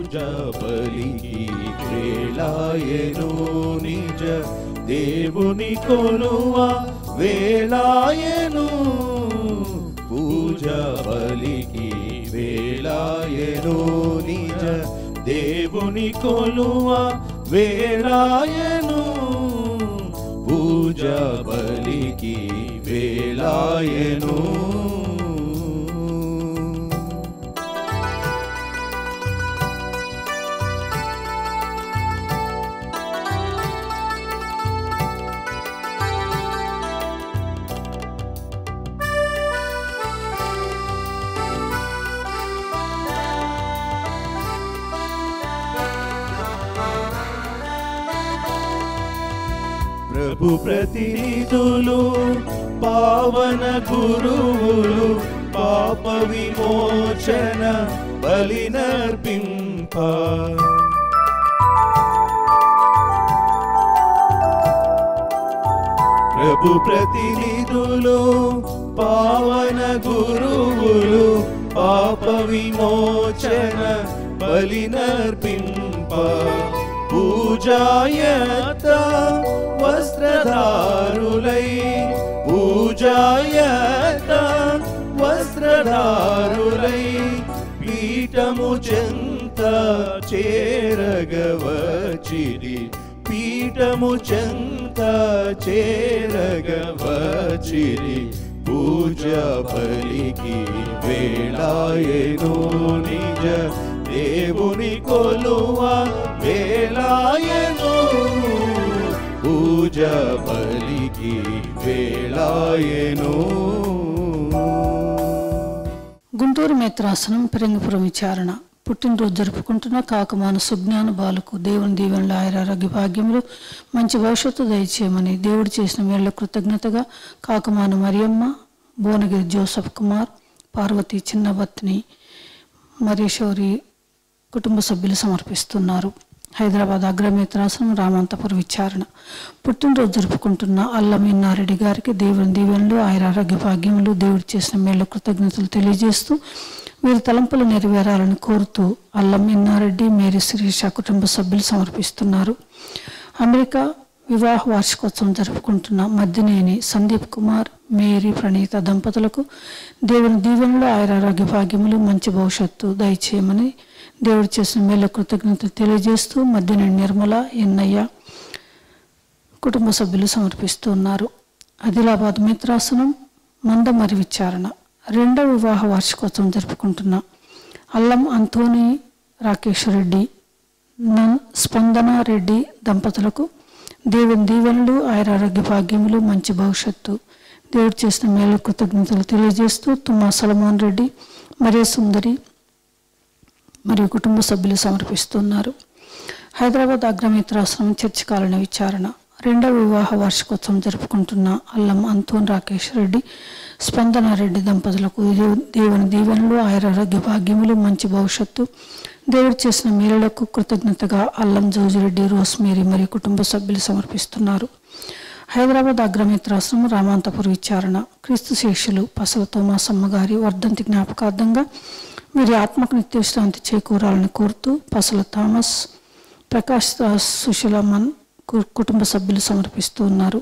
పూజ బలికి వేళాయను నిజ దేవుని కొలువ వేళాయను పూజ బలికి వేళాయను నిజ దేవుని కొలువ వేళాయను పూజ బలికి వేళాయను ప్రభు ప్రతినిధులు పావన గురువులు పాప విమోచన బలినర్పింప ప్రభు ప్రతినిధులు పావన గురువులు పాప విమోచన బలినర్పింప పూజాయత వస్త్రధారులై పూజాయత వస్త్రధారులై పీఠము చెంత చేరగవచిరి పీఠము చెంత చేరగవచిరి పూజ బలికి వేళాయను నిజ దేవుని కొలువ వేళాయను పూజ బలికి వేళాయను గుంటూరు మేత్రాసనం పెరంగిపురం విచారణ పుట్టినరోజు జరుపుకుంటున్న కాకమాన సుజ్ఞాన బాలకు దేవుని దీవెనలు ఆయురారోగ్య భాగ్యములు మంచి భవిష్యత్తు దయచేయమని దేవుడు చేసిన మేళ్ల కృతజ్ఞతగా కాకమాన మరియమ్మ భువనగిరి జోసఫ్ కుమార్ పార్వతి చిన్నబత్ని మరీశౌరి కుటుంబ సభ్యులు సమర్పిస్తున్నారు హైదరాబాద్ అగ్రమిత్రాసనం రామంతపుర విచారణ పుట్టినరోజు జరుపుకుంటున్న అల్లం ఇన్నారెడ్డి గారికి దేవుని దీవెనలు ఆయన ఆరోగ్య భాగ్యములు దేవుడు చేసిన మేళ్ళ కృతజ్ఞతలు తెలియజేస్తూ వీరి తలంపులు నెరవేరాలని కోరుతూ అల్లం ఇన్నారెడ్డి మేరీ శిరీష కుటుంబ సభ్యులు సమర్పిస్తున్నారు అమెరికా వివాహ వార్షికోత్సవం జరుపుకుంటున్న మద్దినేని సందీప్ కుమార్ మేరీ ప్రణీత దంపతులకు దేవుని దీవెనలు ఆయురారోగ్య భాగ్యములు మంచి భవిష్యత్తు దయచేయమని దేవుడు చేసిన మేళ్ళ కృతజ్ఞతలు తెలియజేస్తూ మద్దినేని నిర్మల ఎన్నయ్య కుటుంబ సభ్యులు సమర్పిస్తున్నారు ఆదిలాబాద్ మిత్రాసనం మందమరి విచారణ రెండవ వివాహ వార్షికోత్సవం జరుపుకుంటున్న అల్లం అంతోని రాకేష్ రెడ్డి నన్ స్పందన రెడ్డి దంపతులకు దేవుని దీవెనలు ఆయురారోగ్య భాగ్యములు మంచి భవిష్యత్తు దేవుడు చేసిన మేలు కృతజ్ఞతలు తెలియజేస్తూ తుమ్మా సలమోహన్ రెడ్డి మరియ సుందరి మరియు కుటుంబ సభ్యులు సమర్పిస్తున్నారు హైదరాబాద్ అగ్రమిత్రాశ్రమం చర్చి కాలనీ విచారణ రెండవ వివాహ వార్షికోత్సవం జరుపుకుంటున్న అల్లం అంతోన్ రాకేష్ రెడ్డి స్పందన రెడ్డి దంపతులకు దేవు- దేవుని దీవెనలు ఆయురారోగ్య భాగ్యములు మంచి భవిష్యత్తు దేవుడు చేసిన మేలులకు కృతజ్ఞతగా అల్లం జోజిరెడ్డి రోస్మేరీ మరియు కుటుంబ సభ్యులు సమర్పిస్తున్నారు హైదరాబాద్ అగ్రమిత్రాశ్రమం రామాంతపుర విచారణ క్రీస్తు శిష్యులు పసల తోమాసమ్మ గారి వర్ధంతి జ్ఞాపకార్థంగా వీరి ఆత్మకు నిత్య విశ్రాంతి చేకూరాలని కోరుతూ పసల థామస్ ప్రకాష్ దాస్ సుశీలమన్ కు- కుటుంబ సభ్యులు సమర్పిస్తూ ఉన్నారు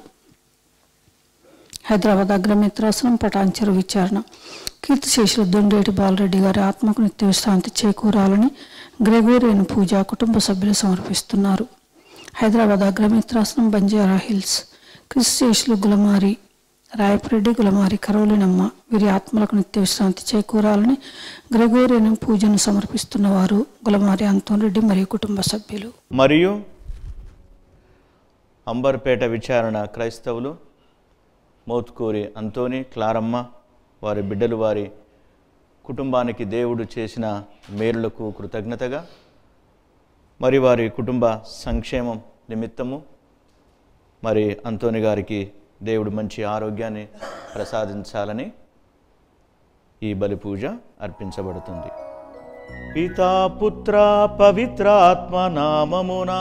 హైదరాబాద్ అగ్రమిత్రాసనం పటాన్చెరు విచారణ కీర్తిశేషులు దొండేటి బాలరెడ్డి గారి ఆత్మకు నిత్య విశ్రాంతి చేకూరాలని గ్రెగోరియన్ పూజ కుటుంబ సభ్యులు సమర్పిస్తున్నారు హైదరాబాద్ అగ్రమిత్రాసనం బంజారా హిల్స్ క్రిస్టియేషులు గులమారి రాయపరెడ్డి గులమారి కరోలినమ్మ వీరి ఆత్మలకు నిత్య విశ్రాంతి చేకూరాలని గ్రెగోరియన్ పూజను సమర్పిస్తున్న వారు గులమారి అంతోరెడ్డి మరియు కుటుంబ సభ్యులు మరియు అంబర్పేట విచారణ క్రైస్తవులు మౌత్కూరి అంతోని క్లారమ్మ వారి బిడ్డలు వారి కుటుంబానికి దేవుడు చేసిన మేలులకు కృతజ్ఞతగా మరి వారి కుటుంబ సంక్షేమం నిమిత్తము మరి అంతోని గారికి దేవుడు మంచి ఆరోగ్యాన్ని ప్రసాదించాలని ఈ బలి పూజ అర్పించబడుతుంది పితా పుత్ర పవిత్రాత్మ నామమునా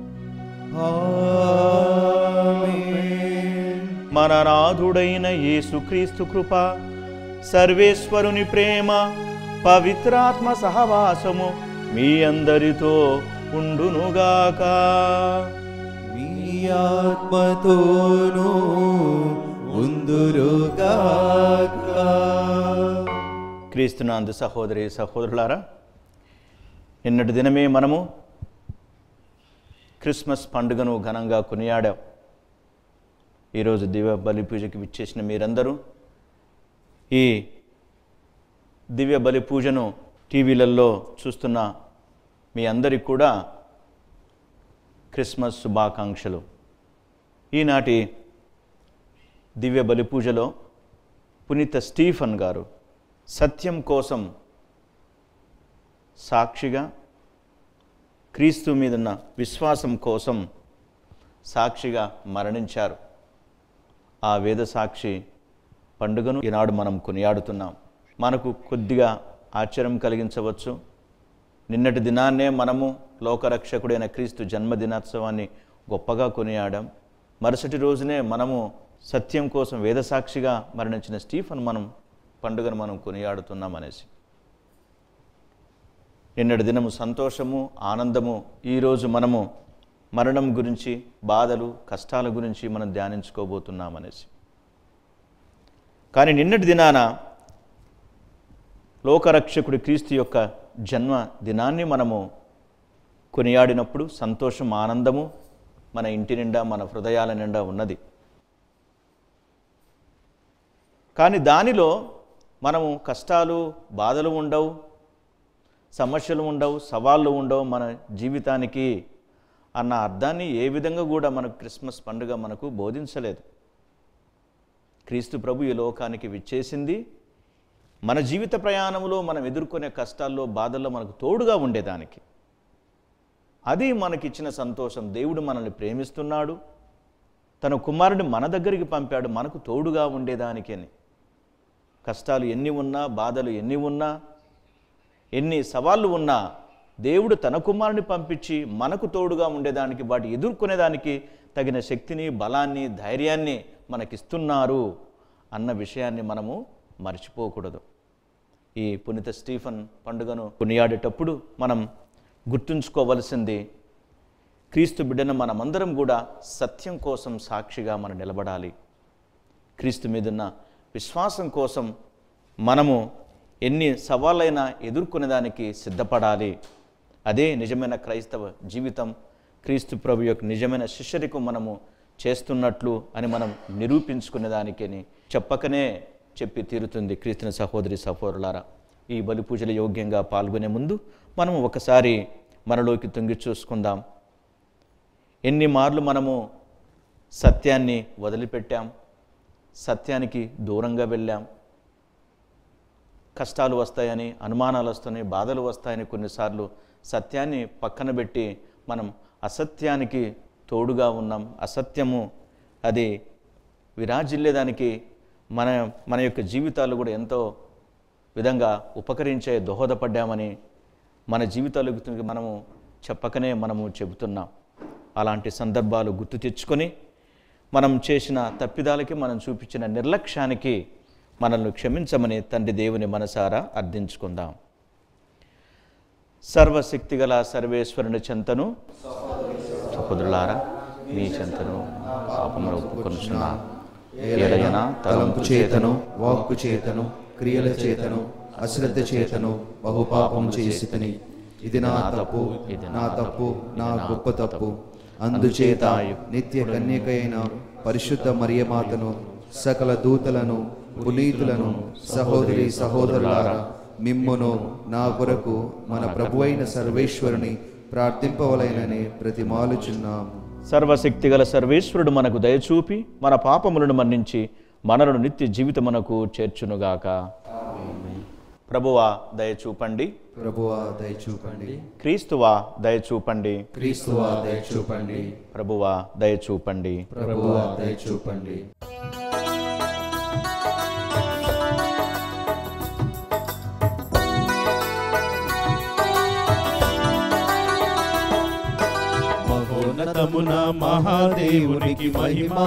మన నాథుడైన యేసుక్రీస్తు కృప సర్వేశ్వరుని ప్రేమ పవిత్రాత్మ సహవాసము మీ అందరితో ఉండునుగాక మీ ఆత్మతోనూ ఉందురుగాక క్రీస్తునాందు సహోదరి సహోదరులారా నిన్నటి దినమే మనము క్రిస్మస్ పండుగను ఘనంగా కొనియాడాం ఈరోజు దివ్య బలి పూజకి విచ్చేసిన మీరందరూ ఈ దివ్య బలి పూజను టీవీలలో చూస్తున్న మీ అందరికి కూడా క్రిస్మస్ శుభాకాంక్షలు ఈనాటి దివ్య బలి పూజలో పునీత స్టీఫన్ గారు సత్యం కోసం సాక్షిగా క్రీస్తు మీదున్న విశ్వాసం కోసం సాక్షిగా మరణించారు ఆ వేద సాక్షి పండుగను ఈనాడు మనం కొనియాడుతున్నాం మనకు కొద్దిగా ఆశ్చర్యం కలిగించవచ్చు నిన్నటి దినాన్నే మనము లోకరక్షకుడైన క్రీస్తు జన్మదినోత్సవాన్ని గొప్పగా కొనియాడాం మరుసటి రోజునే మనము సత్యం కోసం వేదసాక్షిగా మరణించిన స్టీఫన్ మనం పండుగను మనం కొనియాడుతున్నాం అనేసి నిన్నటి దినము సంతోషము ఆనందము ఈరోజు మనము మరణం గురించి బాధలు కష్టాల గురించి మనం ధ్యానించుకోబోతున్నాం అనేసి కానీ నిన్నటి దినాన లోకరక్షకుడి క్రీస్తు యొక్క జన్మ దినాన్ని మనము కొనియాడినప్పుడు సంతోషం ఆనందము మన ఇంటి నిండా మన హృదయాల నిండా ఉన్నది కానీ దానిలో మనము కష్టాలు బాధలు ఉండవు సమస్యలు ఉండవు సవాళ్ళు ఉండవు మన జీవితానికి అన్న అర్థాన్ని ఏ విధంగా కూడా మనకు క్రిస్మస్ పండుగ మనకు బోధించలేదు క్రీస్తు ప్రభు ఈ లోకానికి విచ్చేసింది మన జీవిత ప్రయాణంలో మనం ఎదుర్కొనే కష్టాల్లో బాధల్లో మనకు తోడుగా ఉండేదానికి అది మనకిచ్చిన సంతోషం దేవుడు మనల్ని ప్రేమిస్తున్నాడు తన కుమారుడిని మన దగ్గరికి పంపాడు మనకు తోడుగా ఉండేదానికి అని కష్టాలు ఎన్ని ఉన్నా బాధలు ఎన్ని ఉన్నా ఎన్ని సవాళ్ళు ఉన్నా దేవుడు తన కుమారుని పంపించి మనకు తోడుగా ఉండేదానికి వాటి ఎదుర్కొనేదానికి తగిన శక్తిని బలాన్ని ధైర్యాన్ని మనకిస్తున్నారు అన్న విషయాన్ని మనము మర్చిపోకూడదు ఈ పునీత స్టీఫన్ పండుగను కొనియాడేటప్పుడు మనం గుర్తుంచుకోవలసింది క్రీస్తు బిడ్డను మనమందరం కూడా సత్యం కోసం సాక్షిగా మనం నిలబడాలి క్రీస్తు మీదున్న విశ్వాసం కోసం మనము ఎన్ని సవాళ్ళైనా ఎదుర్కొనేదానికి సిద్ధపడాలి అదే నిజమైన క్రైస్తవ జీవితం క్రీస్తు ప్రభు యొక్క నిజమైన శిష్యరికం మనము చేస్తున్నట్లు అని మనం నిరూపించుకునేదానికని చెప్పకనే చెప్పి తీరుతుంది క్రీస్తుని సహోదరి సహోదరులారా ఈ బలి పూజల యోగ్యంగా పాల్గొనే ముందు మనం ఒకసారి మనలోకి తొంగి చూసుకుందాం ఎన్ని మార్లు మనము సత్యాన్ని వదిలిపెట్టాం సత్యానికి దూరంగా వెళ్ళాం కష్టాలు వస్తాయని అనుమానాలు వస్తాయని బాధలు వస్తాయని కొన్నిసార్లు సత్యాన్ని పక్కన పెట్టి మనం అసత్యానికి తోడుగా ఉన్నాం అసత్యము అది విరాజిల్లేదానికి మన మన యొక్క జీవితాలు కూడా ఎంతో విధంగా ఉపకరించే దోహదపడ్డామని మన జీవితాలకు మనము చెప్పకనే మనము చెబుతున్నాం అలాంటి సందర్భాలు గుర్తు తెచ్చుకొని మనం చేసిన తప్పిదాలకి మనం చూపించిన నిర్లక్ష్యానికి మనల్ని క్షమించమని తండ్రి దేవుని మనసారా అర్థించుకుందాం సర్వశక్తిగల సర్వేశ్వరుని చెంతను సహోదరులారా మీ చెంతను పాపములు ఒప్పుకొనుచున్నా ఏలయనా తలంపు చేతను వాక్కు చేతను క్రియల చేతను అశ్రద్ధ చేతను బహుపాపం చేసితని ఇది నా తప్పు నా తప్పు నా గొప్ప తప్పు అందుచేత నిత్య కన్యకైన పరిశుద్ధ మరియమాతను సకల దూతలను పునీతులను సహోదరి సహోదరులారా మిమ్మును నా కొరకు మన ప్రభువైన సర్వేశ్వరుని ప్రార్థింపవలైనని ప్రతిమాలుచున్నాము సర్వశక్తిగల సర్వేశ్వరుడు మనకు దయచూపి మన పాపములను మన్నించి మనలను నిత్య జీవితమునకు చేర్చునుగాక ప్రభువా దయచూపండి ప్రభువా దయచూపండి క్రీస్తువా దయచూపండి క్రీస్తువా దయచూపండి ప్రభువా దయచూపండి ప్రభువా దయచూపండి మహోన్నతమున మహాదేవునికి మహిమా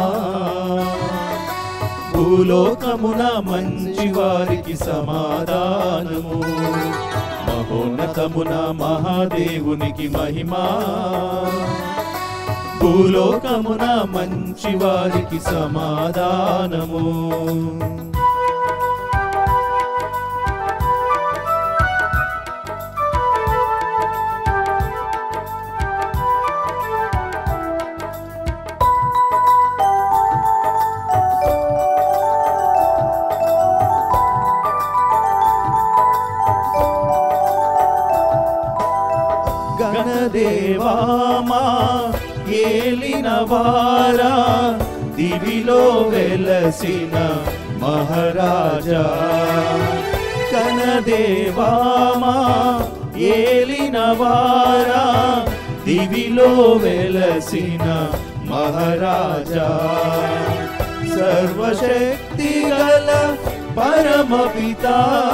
భూలోకమున మంచి వారికి సమాధానము మహోన్నతమున మహాదేవునికి మహిమా భూలోకమున మంచి వారికి సమాధానము గణదేవామా ఏలిన వారా దివిలో వెలసిన మహారాజా కనదేవామా ఏలిన వారా దివిలో వెలసిన మహారాజా సర్వశక్తి గల పరమపిత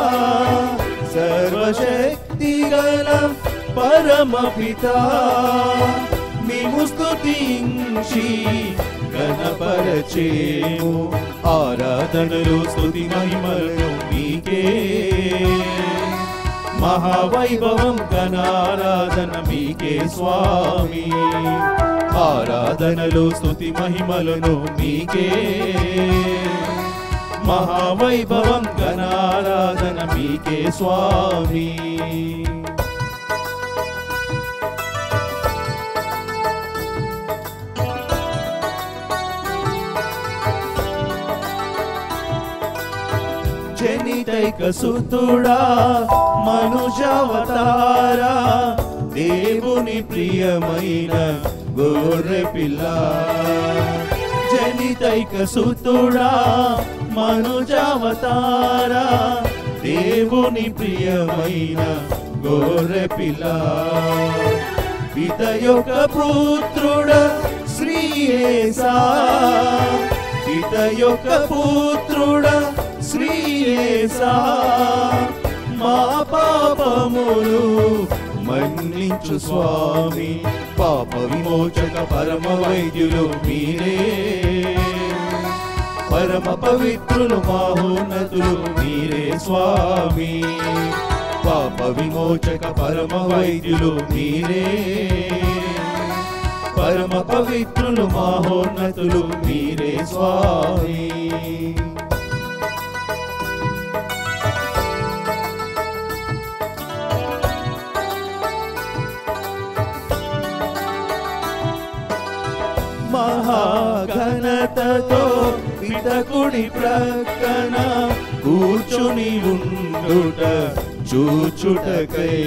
సర్వశక్తి గల పరమపిత మేము స్తుతించి గణపరచేము ఆరాధనలు స్తుతి మహిమలను మీకే మహావైభవం ఘనారాధన మీకే స్వామి ఆరాధనలు స్తుతి మహిమలను మీకే మహావైభవం ఘనారాధన మీకే స్వామి జనితైక సుతుడా మనుజవతారా దేవుని ప్రియమైన గొర్రె పిల్ల జనితైక సుతుడా మనుజవతారా దేవుని ప్రియమైన గొర్రె పిల్ల పిత యొక్క పుత్రుడ శ్రీయేసా పిత యొక్క పుత్రుడ శ్రీయేసా మా పాపములు మన్నించు స్వామి పాప విమోచక పరమ వైద్యులు మీరే పరమ పవిత్రులు మహోన్నతులు మీరే స్వామి పాప విమోచక పరమ వైద్యులు మీరే పరమ పవిత్రులు మహోన్నతులు మీరే స్వామి మహాఘనతతో పితకుడి ప్రక్కన కూర్చుని ఉండుట చూచుటకై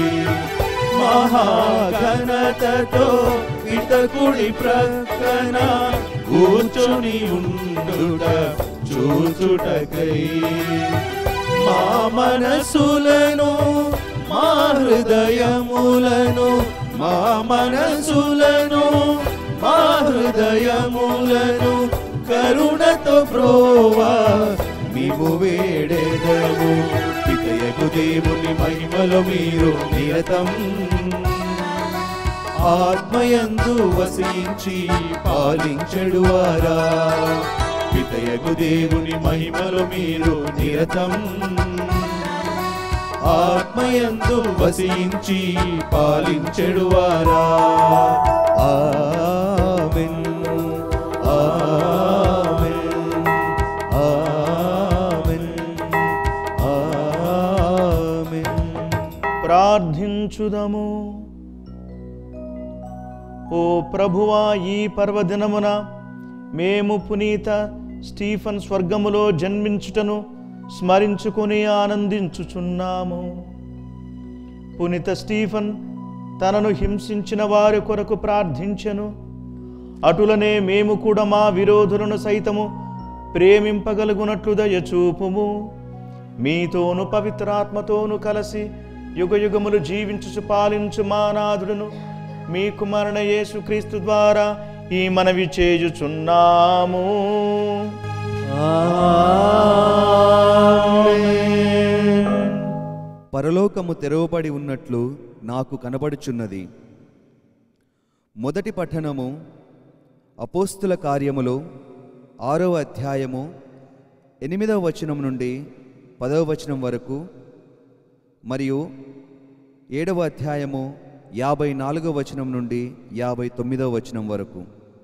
మహాఘనతతో పితకుడి ప్రక్కన కూర్చుని ఉండుట చూచుటకై మా మనసులను మా హృదయములను మా మనసులను మా హృదయములను కరుణతో ప్రోవా మేము వేడెదము పితయకు దేవుని మహిమలో మీరు నిరతం ఆత్మయందు వసించి పాలించెడు వారా పితయకు దేవుని మహిమలో మీరు నిరతం ఆత్మయందు వసించి పాలించెడు వారా ఆమెన్ ఆమెన్ ఆమెన్ ఆమెన్ ప్రార్థించుదము ఓ ప్రభువా ఈ పర్వదినమున మేము పునీత స్టీఫన్ స్వర్గములో జన్మించుటను స్మరించుకొని ఆనందించుచున్నాము పునీత స్టీఫన్ తనను హింసించిన వారి కొరకు ప్రార్థించెను అటులనే మేము కూడా మా విరోధులను సైతము ప్రేమింపగలుగునట్లు దయచూపుము మీతోను పవిత్రాత్మతోను కలిసి యుగయుగములు జీవించుచు పాలించు మానాథుడును మీ కుమారున యేసుక్రీస్తు ద్వారా ఈ మనవి చేయుచున్నాము పరలోకము తెరవబడి ఉన్నట్లు నాకు కనబడుచున్నది మొదటి పఠనము అపోస్తుల కార్యములో ఆరవ అధ్యాయము ఎనిమిదవ వచనం నుండి పదవ వచనం వరకు మరియు ఏడవ అధ్యాయము యాభై నాలుగవ వచనం నుండి యాభై తొమ్మిదవ వచనం వరకు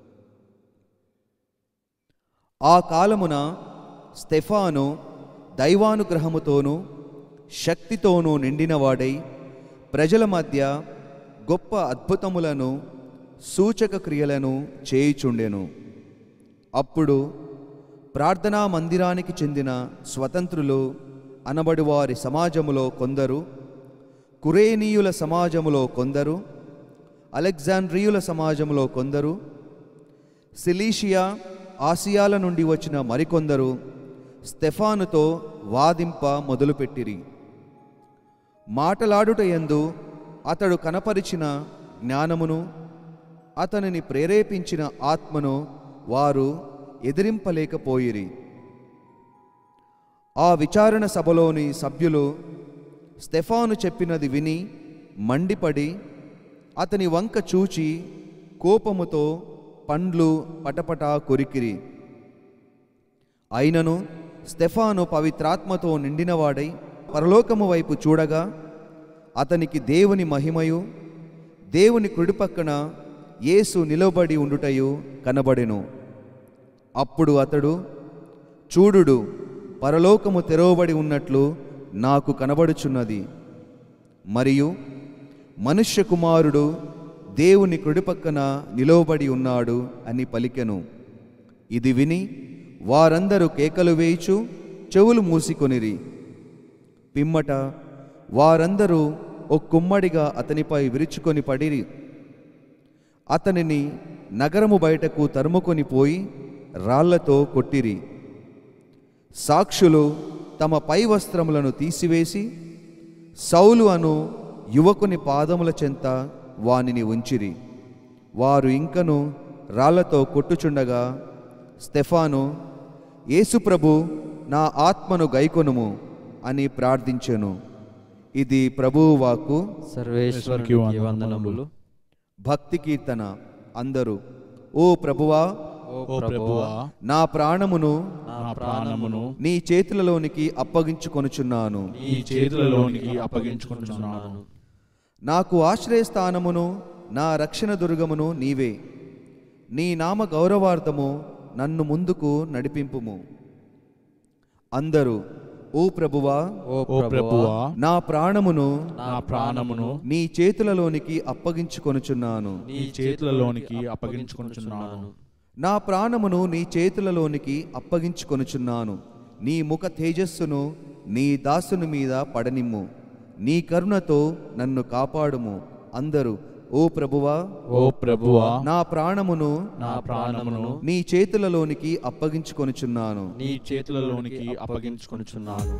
ఆ కాలమున స్టెఫాను దైవానుగ్రహముతోనూ శక్తితోనూ నిండినవాడై ప్రజల మధ్య గొప్ప అద్భుతములను సూచక క్రియలను చేయుచుండెను అప్పుడు ప్రార్థనా మందిరానికి చెందిన స్వతంత్రులు అనబడి వారి సమాజములో కొందరు కురేనీయుల సమాజములో కొందరు అలెగ్జాండ్రియుల సమాజములో కొందరు సిలీషియా ఆసియాల నుండి వచ్చిన మరికొందరు స్టెఫానుతో వాదింప మొదలుపెట్టిరి మాటలాడుట యందు అతడు కనపరిచిన జ్ఞానమును అతనిని ప్రేరేపించిన ఆత్మను వారు ఎదిరింపలేకపోయిరి ఆ విచారణ సభలోని సభ్యులు స్టెఫాను చెప్పినది విని మండిపడి అతని వంక చూచి కోపముతో పండ్లు పటపటా కొరికిరి అయినను స్టెఫాను పవిత్రాత్మతో నిండినవాడై పరలోకము వైపు చూడగా అతనికి దేవుని మహిమయు దేవుని కుడిపక్కన యేసు నిలబడి ఉండుటయు కనబడెను అప్పుడు అతడు చూడుడు పరలోకము తెరవబడి ఉన్నట్లు నాకు కనబడుచున్నది మరియు మనుష్య కుమారుడు దేవుని కుడిపక్కన నిలవబడి ఉన్నాడు అని పలికెను ఇది విని వారందరూ కేకలు వేయిచు చెవులు మూసికొనిరి పిమ్మట వారందరూ ఒక్కుమ్మడిగా అతనిపై విరుచుకొని పడిరి అతనిని నగరము బయటకు తరుముకొని పోయి రాళ్లతో కొట్టిరి సాక్షులు తమ పై వస్త్రములను తీసివేసి సౌలు అను యువకుని పాదముల చెంత వానిని ఉంచిరి వారు ఇంకను రాళ్లతో కొట్టుచుండగా స్టెఫాను యేసుప్రభు నా ఆత్మను గైకొనుము అని ప్రార్థించెను ఇది ప్రభువు వాక్కు సర్వేశ్వరునికి వందనములు భక్తి కీర్తన అందరూ ఓ ప్రభువా ఓ ప్రభువా నా ప్రాణమును నా ప్రాణమును నీ చేతులలోనికి అప్పగించుకొనుచున్నాను ఈ చేతులలోనికి అప్పగించుకుంటున్నాను నాకు ఆశ్రయస్థానమును నా రక్షణ దుర్గమును నీవే నీ నామ గౌరవార్థము నన్ను ముందుకు నడిపింపుము అందరూ ఓ ప్రభువా ఓ ప్రభువా నా ప్రాణమును నా ప్రాణమును నీ చేతులలోనికి అప్పగించుకొనుచున్నాను నీ చేతులలోనికి అప్పగించుకుంటున్నాను నా ప్రాణమును నీ చేతులలోనికి అప్పగించుకొనుచున్నాను నీ ముఖ తేజస్సును నీ దాసుని మీద పడనిమ్ము నీ కరుణతో నన్ను కాపాడుము అందరూ ఓ ప్రభువా ఓ ప్రభువా నా ప్రాణమును నా ప్రాణమును నీ చేతులలోనికి అప్పగించుకొనుచున్నాను నీ చేతులలోనికి అప్పగించుకుంటున్నాను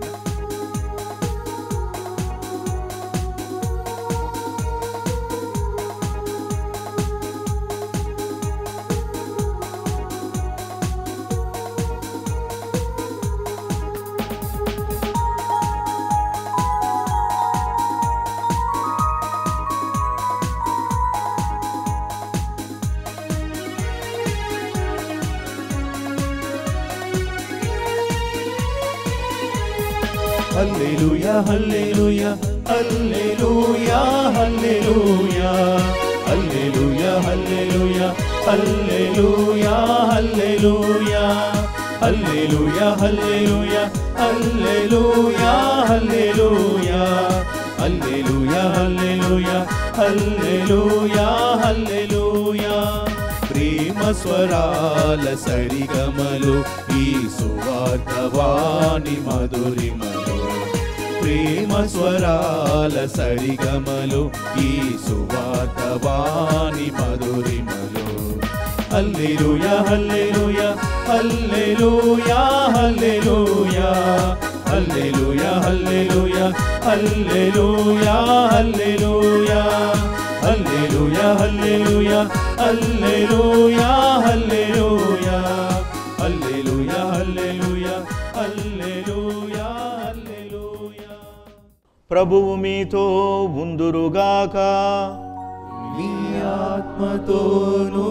హల్లెలూయా హల్లెలూయా హల్లెలూయా హల్లెలూయా హల్లెలూయా హల్లెలూయా హల్లెలూయా హల్లెలూయా హల్లెలూయా హల్లెలూయా హల్లెలూయా హల్లెలూయా హల్లెలూయా హల్లెలూయా హల్లెలూయా హల్లెలూయా ప్రేమ స్వరాల సరిగమలు ఈ సువార్తవాణి మధురిమలు ప్రేమ స్వరాల సరిగమలు ఈ సువార్తవాణి మధురిమలు హల్లెలూయా హల్లెలూయా హల్లెలూయా హల్లెలూయా హల్లెలూయా హల్లెలూయా హల్లెలూయా హల్లెలూయా హల్లెలూయా హల్లెలూయా హల్లెలూయా హల్లెలూయా హల్లెలూయా హల్లెలూయా హల్లెలూయా హల్లెలూయా ప్రభువు మీతో ఉందురుగాక మీ ఆత్మతోనూ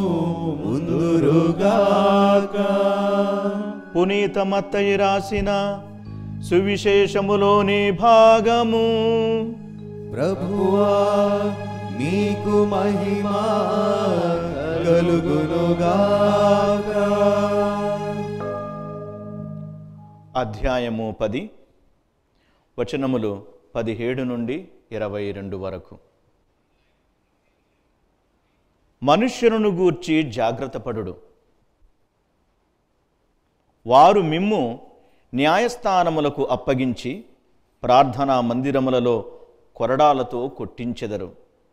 ముందురుగాక పునీత మత్తయి రాసిన సువిశేషములోని భాగము ప్రభువా మీకు మహిమా కలుగునుగాక అధ్యాయము పది వచనములు పదిహేడు నుండి ఇరవై రెండు వరకు మనుష్యులను గూర్చి జాగ్రత్తపడుడు వారు మిమ్ము న్యాయస్థానములకు అప్పగించి ప్రార్థనా మందిరములలో కొరడాలతో కొట్టించెదరు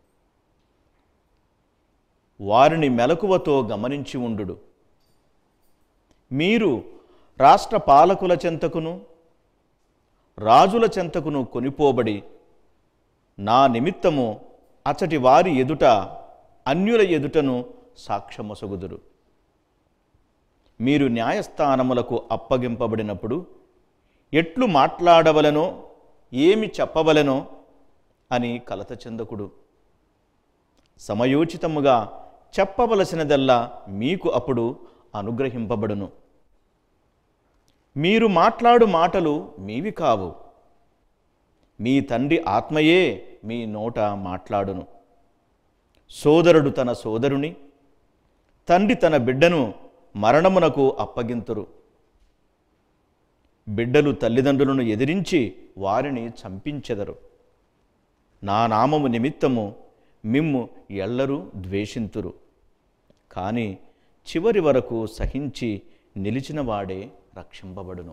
వారిని మెలకువతో గమనించి ఉండుడు మీరు రాష్ట్ర పాలకుల చెంతకును రాజుల చెంతకును కొనిపోబడి నా నిమిత్తము అచటి వారి ఎదుట అన్యుల ఎదుటను సాక్ష్యమొసగుదురు మీరు న్యాయస్థానములకు అప్పగింపబడినప్పుడు ఎట్లు మాట్లాడవలనో ఏమి చెప్పవలనో అని కలత చెందకుడు సమయోచితముగా చెప్పవలసినదల్లా మీకు అప్పుడు అనుగ్రహింపబడును మీరు మాట్లాడు మాటలు మీవి కావు మీ తండ్రి ఆత్మయే మీ నోట మాట్లాడును సోదరుడు తన సోదరుని తండ్రి తన బిడ్డను మరణమునకు అప్పగింతురు బిడ్డలు తల్లిదండ్రులను ఎదిరించి వారిని చంపించెదరు నా నామము నిమిత్తము మిమ్ము ఎల్లరూ ద్వేషింతురు కానీ చివరి వరకు సహించి నిలిచినవాడే రక్షింపబడును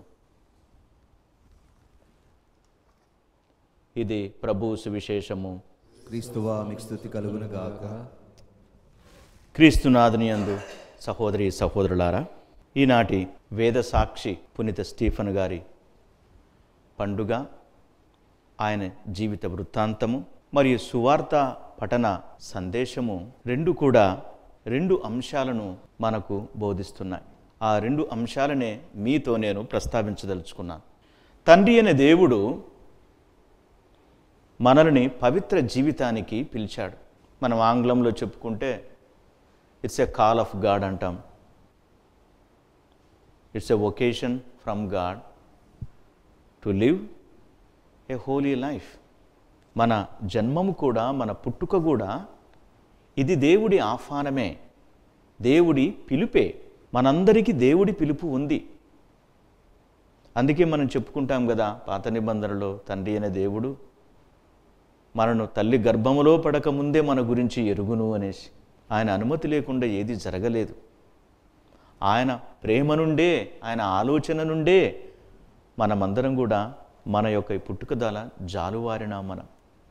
ఇది ప్రభు సువిశేషము క్రీస్తువా మీకు స్థుతి కలుగునుగాక క్రీస్తునాథుని యందు సహోదరి సహోదరులారా ఈనాటి వేద సాక్షి పునిత స్టీఫన్ గారి పండుగ ఆయన జీవిత వృత్తాంతము మరియు సువార్త పఠన సందేశము రెండు కూడా రెండు అంశాలను మనకు బోధిస్తున్నాయి ఆ రెండు అంశాలనే మీతో నేను ప్రస్తావించదలుచుకున్నాను తండ్రి అనే దేవుడు మనల్ని పవిత్ర జీవితానికి పిలిచాడు మనం ఆంగ్లంలో చెప్పుకుంటే it's a call of God అంటాం it's a vocation from God to live a holy life మన జన్మము కూడా మన పుట్టుక కూడా ఇది దేవుడి ఆహ్వానమే దేవుడి పిలుపే మనందరికీ దేవుడి పిలుపు ఉంది అందుకే మనం చెప్పుకుంటాం కదా పాత నిబంధనలో తండ్రి అనే దేవుడు మనను తల్లి గర్భములో పడక ముందే మన గురించి ఎరుగును అనేసి ఆయన అనుమతి లేకుండా ఏది జరగలేదు ఆయన ప్రేమ నుండే ఆయన ఆలోచన నుండే మనమందరం కూడా మన యొక్క ఈ పుట్టుకదల జాలువారిన మనం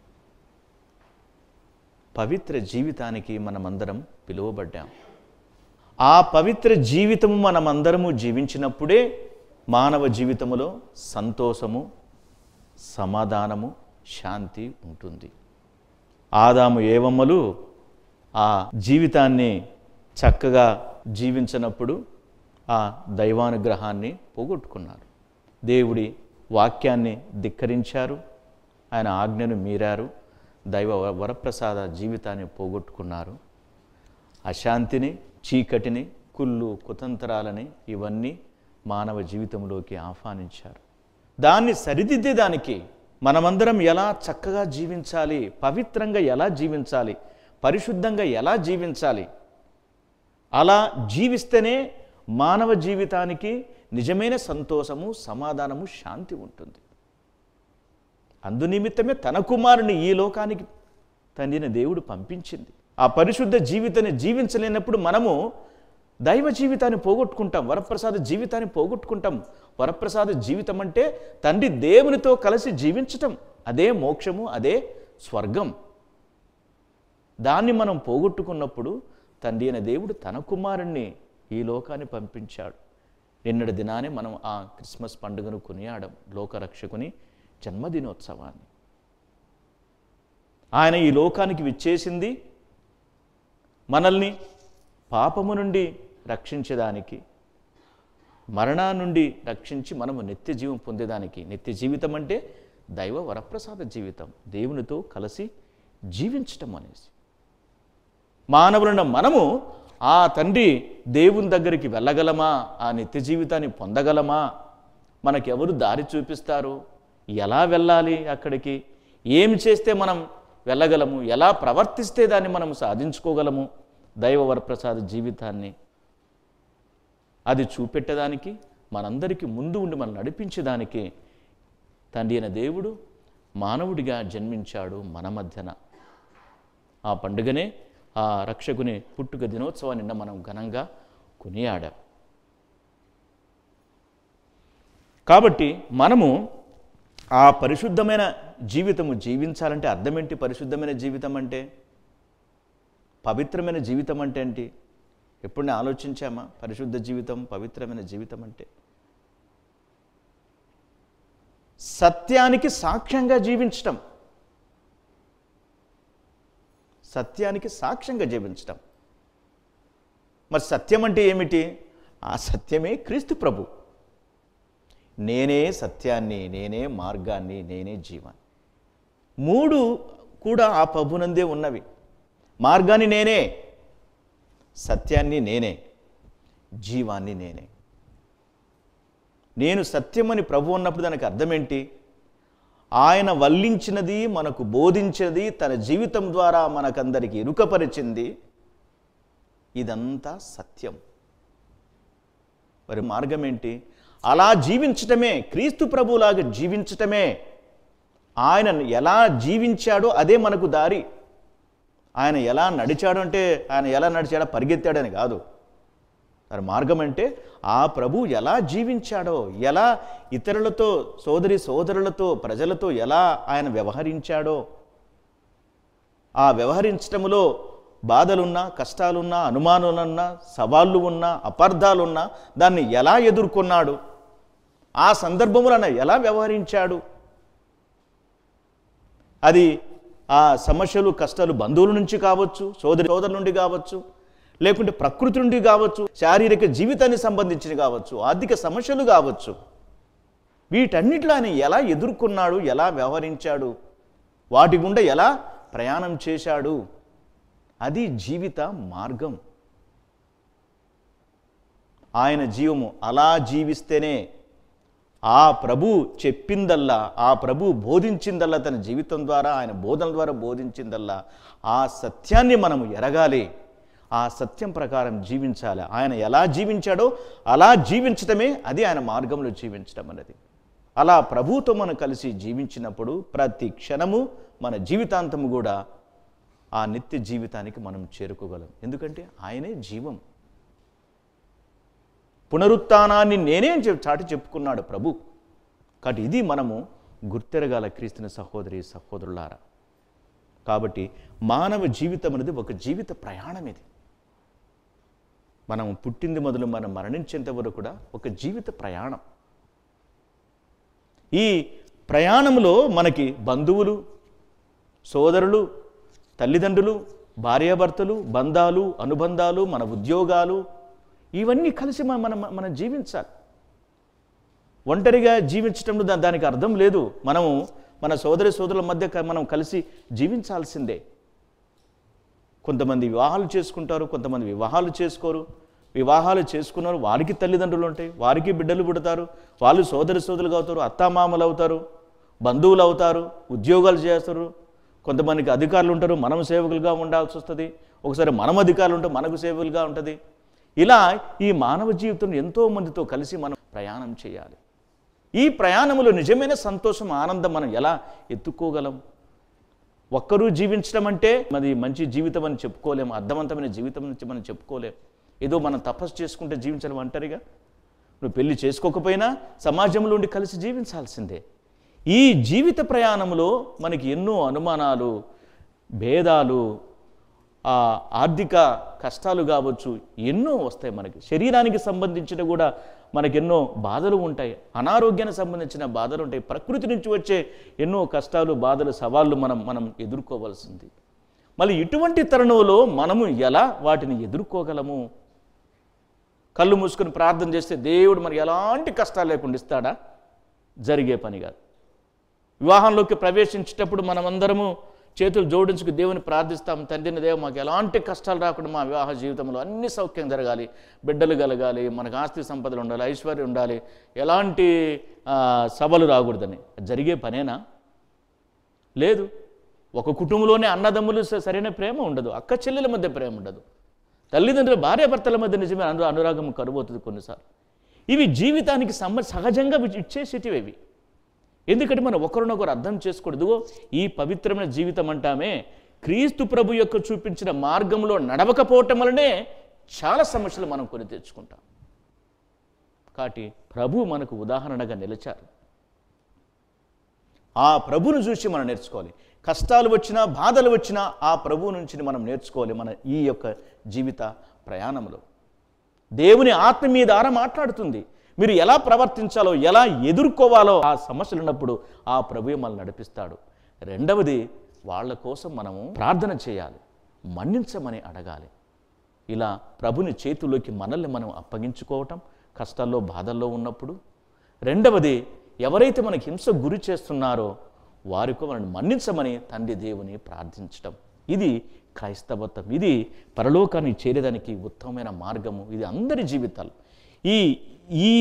పవిత్ర జీవితానికి మనమందరం పిలువబడ్డాం ఆ పవిత్ర జీవితము మనమందరము జీవించినప్పుడే మానవ జీవితములో సంతోషము సమాధానము శాంతి ఉంటుంది ఆదాము ఏవమ్మలు ఆ జీవితాన్ని చక్కగా జీవించినప్పుడు ఆ దైవానుగ్రహాన్ని పోగొట్టుకున్నారు దేవుడి వాక్యాన్ని ధిక్కరించారు ఆయన ఆజ్ఞను మీరారు దైవ వ- వరప్రసాద జీవితాన్ని పోగొట్టుకున్నారు అశాంతిని చీకటిని కుళ్ళు కుతంత్రాలని ఇవన్నీ మానవ జీవితంలోకి ఆహ్వానించారు దాన్ని సరిదిద్దేదానికి మనమందరం ఎలా చక్కగా జీవించాలి పవిత్రంగా ఎలా జీవించాలి పరిశుద్ధంగా ఎలా జీవించాలి అలా జీవిస్తేనే మానవ జీవితానికి నిజమైన సంతోషము సమాధానము శాంతి ఉంటుంది అందునిమిత్తమే తన కుమారుని ఈ లోకానికి తండ్రిని దేవుడు పంపించింది ఆ పరిశుద్ధ జీవితాన్ని జీవించలేనప్పుడు మనము దైవ జీవితాన్ని పోగొట్టుకుంటాం వరప్రసాద జీవితాన్ని పోగొట్టుకుంటాం వరప్రసాద జీవితం అంటే తండ్రి దేవునితో కలిసి జీవించటం అదే మోక్షము అదే స్వర్గం దాన్ని మనం పోగొట్టుకున్నప్పుడు తండ్రి అయిన దేవుడు తన కుమారుణ్ణి ఈ లోకాన్ని పంపించాడు నిన్నటి దినానే మనం ఆ క్రిస్మస్ పండుగను కొనియాడం లోకరక్షకుని జన్మదినోత్సవాన్ని ఆయన ఈ లోకానికి విచ్చేసింది మనల్ని పాపము నుండి రక్షించడానికి మరణా నుండి రక్షించి మనము నిత్య జీవం పొందేదానికి నిత్య జీవితం అంటే దైవ వరప్రసాద జీవితం దేవునితో కలిసి జీవించటం అనేసి మానవులను మనము ఆ తండ్రి దేవుని దగ్గరికి వెళ్ళగలమా ఆ నిత్య జీవితాన్ని పొందగలమా మనకెవరు దారి చూపిస్తారు ఎలా వెళ్ళాలి అక్కడికి ఏమి చేస్తే మనం వెళ్ళగలము ఎలా ప్రవర్తిస్తే దాన్ని మనం సాధించుకోగలము దైవ వరప్రసాద జీవితాన్ని అది చూపెట్టడానికి మనందరికీ ముందు ఉండి మనం నడిపించడానికి తండ్రి అయిన దేవుడు మానవుడిగా జన్మించాడు మన మధ్యన ఆ పండుగనే ఆ రక్షకుని పుట్టుక దినోత్సవాన్ని నిన్న మనం ఘనంగా కొనియాడాం కాబట్టి మనము ఆ పరిశుద్ధమైన జీవితము జీవించాలంటే అర్థం ఏంటి పరిశుద్ధమైన జీవితం అంటే పవిత్రమైన జీవితం అంటే ఏంటి ఎప్పుడైనా ఆలోచించామా పరిశుద్ధ జీవితం పవిత్రమైన జీవితం అంటే సత్యానికి సాక్ష్యంగా జీవించటం సత్యానికి సాక్ష్యంగా జీవించటం మరి సత్యం అంటే ఏమిటి ఆ సత్యమే క్రీస్తు ప్రభు నేనే సత్యాన్ని నేనే మార్గాన్ని నేనే జీవాన్ని మూడు కూడా ఆ ప్రభునందే ఉన్నవి మార్గాన్ని నేనే సత్యాన్ని నేనే జీవాన్ని నేనే నేను సత్యమని ప్రభు ఉన్నప్పుడు దానికి అర్థం ఏంటి ఆయన వల్లించినది మనకు బోధించినది తన జీవితం ద్వారా మనకందరికి ఎరుకపరిచింది ఇదంతా సత్యం మరి మార్గం ఏంటి అలా జీవించటమే క్రీస్తు ప్రభులాగా జీవించటమే ఆయన ఎలా జీవించాడో అదే మనకు దారి ఆయన ఎలా నడిచాడు అంటే ఆయన ఎలా నడిచాడో పరిగెత్తాడని కాదు మరి మార్గం అంటే ఆ ప్రభు ఎలా జీవించాడో ఎలా ఇతరులతో సోదరి సోదరులతో ప్రజలతో ఎలా ఆయన వ్యవహరించాడో ఆ వ్యవహరించటములో బాధలున్నా కష్టాలున్నా అనుమానాలున్నా సవాళ్ళు ఉన్నా అపార్థాలున్నా దాన్ని ఎలా ఎదుర్కొన్నాడు ఆ సందర్భములో ఆయన ఎలా వ్యవహరించాడు అది ఆ సమస్యలు కష్టాలు బంధువుల నుంచి కావచ్చు సోదరి సోదరుల నుండి కావచ్చు లేకుంటే ప్రకృతి నుండి కావచ్చు శారీరక జీవితానికి సంబంధించినవి కావచ్చు ఆర్థిక సమస్యలు కావచ్చు వీటన్నిటిలో ఆయన ఎలా ఎదుర్కొన్నాడు ఎలా వ్యవహరించాడు వాటి గుండా ఎలా ప్రయాణం చేశాడు అది జీవిత మార్గం ఆయన జీవము అలా జీవిస్తేనే ఆ ప్రభు చెప్పిందల్లా ఆ ప్రభు బోధించిందల్లా తన జీవితం ద్వారా ఆయన బోధన ద్వారా బోధించిందల్లా ఆ సత్యాన్ని మనము ఎరగాలి ఆ సత్యం ప్రకారం జీవించాలి ఆయన ఎలా జీవించాడో అలా జీవించటమే అది ఆయన మార్గంలో జీవించడం అనేది అలా ప్రభుతో మనం కలిసి జీవించినప్పుడు ప్రతి క్షణము మన జీవితాంతము కూడా ఆ నిత్య జీవితానికి మనం చేరుకోగలం ఎందుకంటే ఆయనే జీవం పునరుత్థానాన్ని నేనే అని చెప్పి చాటి చెప్పుకున్నాడు ప్రభు కాబట్టి ఇది మనము గుర్తెరగాల క్రీస్తుని సహోదరి సహోదరులారా కాబట్టి మానవ జీవితం అనేది ఒక జీవిత ప్రయాణం ఇది మనం పుట్టింది మొదలు మనం మరణించేంత వరకు కూడా ఒక జీవిత ప్రయాణం ఈ ప్రయాణంలో మనకి బంధువులు సోదరులు తల్లిదండ్రులు భార్యాభర్తలు బంధాలు అనుబంధాలు మన ఉద్యోగాలు ఇవన్నీ కలిసి మన మనం మనం జీవించాలి ఒంటరిగా జీవించటంలో దా- దానికి అర్థం లేదు మనము మన సోదరి సోదరుల మధ్య క- మనం కలిసి జీవించాల్సిందే కొంతమంది వివాహాలు చేసుకుంటారు కొంతమంది వివాహాలు చేసుకోరు వివాహాలు చేసుకున్నారు వారికి తల్లిదండ్రులు ఉంటాయి వారికి బిడ్డలు పుడతారు వాళ్ళు సోదరి సోదరులు అవుతారు అత్తామామలు అవుతారు బంధువులు అవుతారు ఉద్యోగాలు చేస్తారు కొంతమందికి అధికారులు ఉంటారు మనం సేవకులుగా ఉండాల్సి వస్తుంది ఒకసారి మనం అధికారులు ఉంటే మనకు సేవకులుగా ఉంటుంది ఇలా ఈ మానవ జీవితంలో ఎంతో మందితో కలిసి మనం ప్రయాణం చేయాలి ఈ ప్రయాణంలో నిజమైన సంతోషం ఆనందం మనం ఎలా ఎత్తుకోగలం ఒక్కరూ జీవించడం అంటే మరి మంచి జీవితం అని చెప్పుకోలేము అర్థవంతమైన జీవితం నుంచి మనం చెప్పుకోలేం ఏదో మనం తపస్సు చేసుకుంటే జీవించడం అంటారుగా నువ్వు పెళ్లి చేసుకోకపోయినా సమాజంలో ఉండి కలిసి జీవించాల్సిందే ఈ జీవిత ప్రయాణంలో మనకి ఎన్నో అనుమానాలు భేదాలు ఆ ఆర్థిక కష్టాలు కావచ్చు ఎన్నో వస్తాయి మనకి శరీరానికి సంబంధించిన కూడా మనకి ఎన్నో బాధలు ఉంటాయి అనారోగ్యానికి సంబంధించిన బాధలు ఉంటాయి ప్రకృతి నుంచి వచ్చే ఎన్నో కష్టాలు బాధలు సవాళ్ళు మనం మనం ఎదుర్కోవాల్సింది మళ్ళీ ఇటువంటి తరుణంలో మనము ఎలా వాటిని ఎదుర్కోగలము కళ్ళు మూసుకొని ప్రార్థన చేస్తే దేవుడు మనకి ఎలాంటి కష్టాలు లేకుండా ఇస్తాడా జరిగే పని కాదు వివాహంలోకి ప్రవేశించేటప్పుడు మనమందరము చేతులు జోడించుకు దేవుని ప్రార్థిస్తాం తండ్రిని దేవ మాకు ఎలాంటి కష్టాలు రాకుండా మా వివాహ జీవితంలో అన్ని సౌఖ్యం జరగాలి బిడ్డలు కలగాలి మనకు ఆస్తి సంపదలు ఉండాలి ఐశ్వర్యం ఉండాలి ఎలాంటి ఆ, సభలు రాకూడదని అది జరిగే పనేనా లేదు ఒక కుటుంబంలోనే అన్నదమ్ములు స- సరైన ప్రేమ ఉండదు అక్క చెల్లెల మధ్య ప్రేమ ఉండదు తల్లిదండ్రుల భార్యాభర్తల మధ్య నిజమే అను అనురాగం కరువవుతుంది కొన్నిసార్లు ఇవి జీవితానికి సమ సహజంగా వి- ఇచ్చేసేటివి ఇవి ఎందుకంటే మనం ఒకరినొకరు అర్థం చేసుకోకూడదు ఈ పవిత్రమైన జీవితం అంటామే క్రీస్తు ప్రభు యొక్క చూపించిన మార్గంలో నడవకపోవటం వలనే చాలా సమస్యలు మనం కొని తెచ్చుకుంటాం కాబట్టి ప్రభు మనకు ఉదాహరణగా నిలిచారు ఆ ప్రభువును చూసి మనం నేర్చుకోవాలి కష్టాలు వచ్చినా బాధలు వచ్చినా ఆ ప్రభువు నుంచి మనం నేర్చుకోవాలి మన ఈ యొక్క జీవిత ప్రయాణంలో దేవుని ఆత్మ మీ ద్వారా మాట్లాడుతుంది మీరు ఎలా ప్రవర్తించాలో ఎలా ఎదుర్కోవాలో ఆ సమస్యలు ఉన్నప్పుడు ఆ ప్రభువే మనల్ని నడిపిస్తాడు రెండవది వాళ్ళ కోసం మనము ప్రార్థన చేయాలి మన్నించమని అడగాలి ఇలా ప్రభుని చేతుల్లోకి మనల్ని మనం అప్పగించుకోవటం కష్టాల్లో బాధల్లో ఉన్నప్పుడు రెండవది ఎవరైతే మనకి హింస గురి చేస్తున్నారో వారికి మనల్ని మన్నించమని తండ్రి దేవుని ప్రార్థించటం ఇది క్రైస్తవత్వం ఇది పరలోకాన్ని చేరేదానికి ఉత్తమమైన మార్గము ఇది అందరి జీవితాలు ఈ ఈ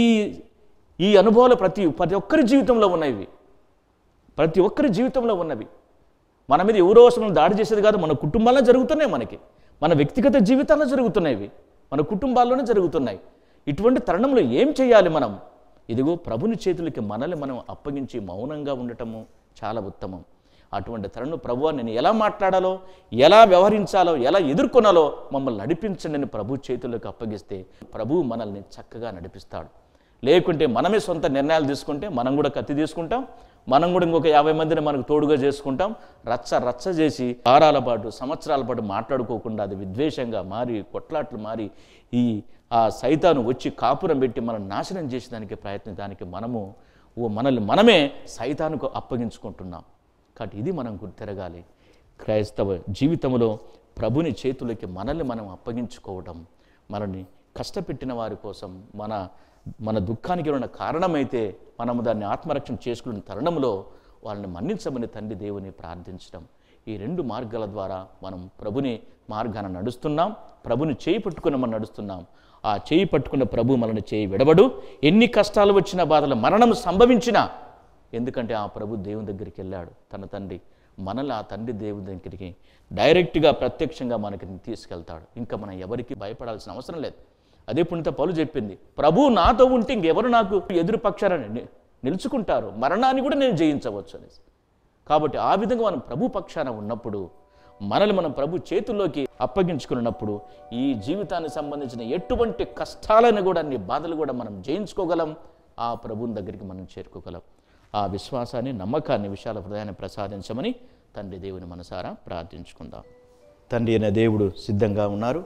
ఈ అనుభవాలు ప్రతి ప్రతి ఒక్కరి జీవితంలో ఉన్నవి ప్రతి ఒక్కరి జీవితంలో ఉన్నవి మన మీద ఎవరో మనం దాడి చేసేది కాదు మన కుటుంబాల్లో జరుగుతున్నాయి మనకి మన వ్యక్తిగత జీవితాల్లో జరుగుతున్నాయి ఇవి. మన కుటుంబాల్లోనే జరుగుతున్నాయి ఇటువంటి తరుణంలో ఏం చేయాలి మనం ఇదిగో ప్రభుని చేతులకి మనల్ని మనం అప్పగించి మౌనంగా ఉండటము చాలా ఉత్తమం అటువంటి తరుణం ప్రభు నేను ఎలా మాట్లాడాలో ఎలా వ్యవహరించాలో ఎలా ఎదుర్కొనాలో మమ్మల్ని నడిపించండి అని ప్రభు చేతుల్లోకి అప్పగిస్తే ప్రభు మనల్ని చక్కగా నడిపిస్తాడు లేకుంటే మనమే సొంత నిర్ణయాలు తీసుకుంటే మనం కూడా కత్తి తీసుకుంటాం మనం కూడా ఇంకొక యాభై మందిని మనకు తోడుగా చేసుకుంటాం రచ్చ రచ్చ చేసి వారాల పాటు సంవత్సరాల పాటు మాట్లాడుకోకుండా అది విద్వేషంగా మారి కొట్లాట్లు మారి ఈ ఆ సైతాను వచ్చి కాపురం పెట్టి మనం నాశనం చేసేదానికి ప్రయత్నం దానికి మనము ఓ మనల్ని మనమే సైతానుకు అప్పగించుకుంటున్నాం కాబట్టి ఇది మనం గుర్తెరగాలి క్రైస్తవ జీవితంలో ప్రభుని చేతులకి మనల్ని మనం అప్పగించుకోవటం మనల్ని కష్టపెట్టిన వారి కోసం మన మన దుఃఖానికి ఉన్న కారణమైతే మనము దాన్ని ఆత్మరక్షణ చేసుకున్న తరుణంలో వాళ్ళని మన్నించమని తండ్రి దేవుని ప్రార్థించడం ఈ రెండు మార్గాల ద్వారా మనం ప్రభుని మార్గాన నడుస్తున్నాం ప్రభుని చేయి పట్టుకుని మనం నడుస్తున్నాం ఆ చేయి పట్టుకున్న ప్రభు మనల్ని చేయి విడవడు ఎన్ని కష్టాలు వచ్చినా బాధలు మరణం సంభవించినా ఎందుకంటే ఆ ప్రభు దేవుని దగ్గరికి వెళ్ళాడు తన తండ్రి మనల్ని ఆ తండ్రి దేవుని దగ్గరికి డైరెక్ట్గా ప్రత్యక్షంగా మనకి తీసుకెళ్తాడు ఇంకా మనం ఎవరికి భయపడాల్సిన అవసరం లేదు అదే పుణిత పౌలు చెప్పింది ప్రభు నాతో ఉంటే ఇంకెవరు నాకు ఎదురు పక్షాన ని- నిలుచుకుంటారు మరణాన్ని కూడా నేను జయించవచ్చు అనేసి కాబట్టి ఆ విధంగా మనం ప్రభు పక్షాన ఉన్నప్పుడు మనల్ని మనం ప్రభు చేతుల్లోకి అప్పగించుకున్నప్పుడు ఈ జీవితానికి సంబంధించిన ఎటువంటి కష్టాలను కూడా అన్ని బాధలు కూడా మనం జయించుకోగలం ఆ ప్రభువుని దగ్గరికి మనం చేరుకోగలం ఆ విశ్వాసాన్ని నమ్మకాన్ని విశాల హృదయాన్ని ప్రసాదించమని తండ్రి దేవుని మనసారా ప్రార్థించుకుందాం తండ్రి అనే దేవుడు సిద్ధంగా ఉన్నారు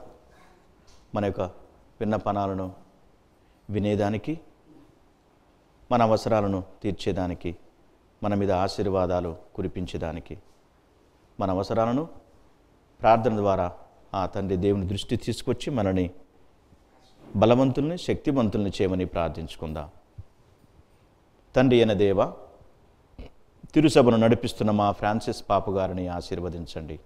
మన యొక్క విన్నపనాలను వినేదానికి మన అవసరాలను తీర్చేదానికి మన మీద ఆశీర్వాదాలు కురిపించేదానికి మన అవసరాలను ప్రార్థన ద్వారా ఆ తండ్రి దేవుని దృష్టి తీసుకొచ్చి మనని బలవంతుల్ని శక్తివంతుల్ని చేయమని ప్రార్థించుకుందాం తండ్రి అయిన దేవ తిరుసభను నడిపిస్తున్న మా ఫ్రాన్సిస్ పాపు గారిని ఆశీర్వదించండి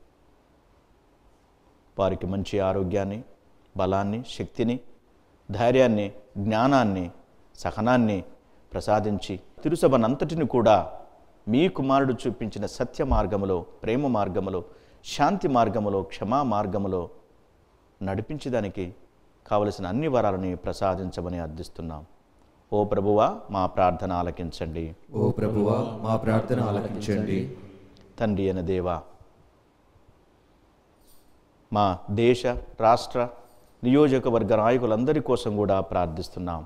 వారికి మంచి ఆరోగ్యాన్ని బలాన్ని శక్తిని ధైర్యాన్ని జ్ఞానాన్ని సహనాన్ని ప్రసాదించి తిరుసభనంతటిని కూడా మీ కుమారుడు చూపించిన సత్య మార్గములో ప్రేమ మార్గములో శాంతి మార్గములో క్షమా మార్గములో నడిపించడానికి కావలసిన అన్ని వరాలని ప్రసాదించమని అర్థిస్తున్నాం ఓ ప్రభువా మా ప్రార్థన ఆలకించండి ఓ ప్రభువా మా ప్రార్థన ఆలకించండి తండ్రి అయిన దేవా మా దేశ రాష్ట్ర నియోజకవర్గ నాయకులందరి కోసం కూడా ప్రార్థిస్తున్నాం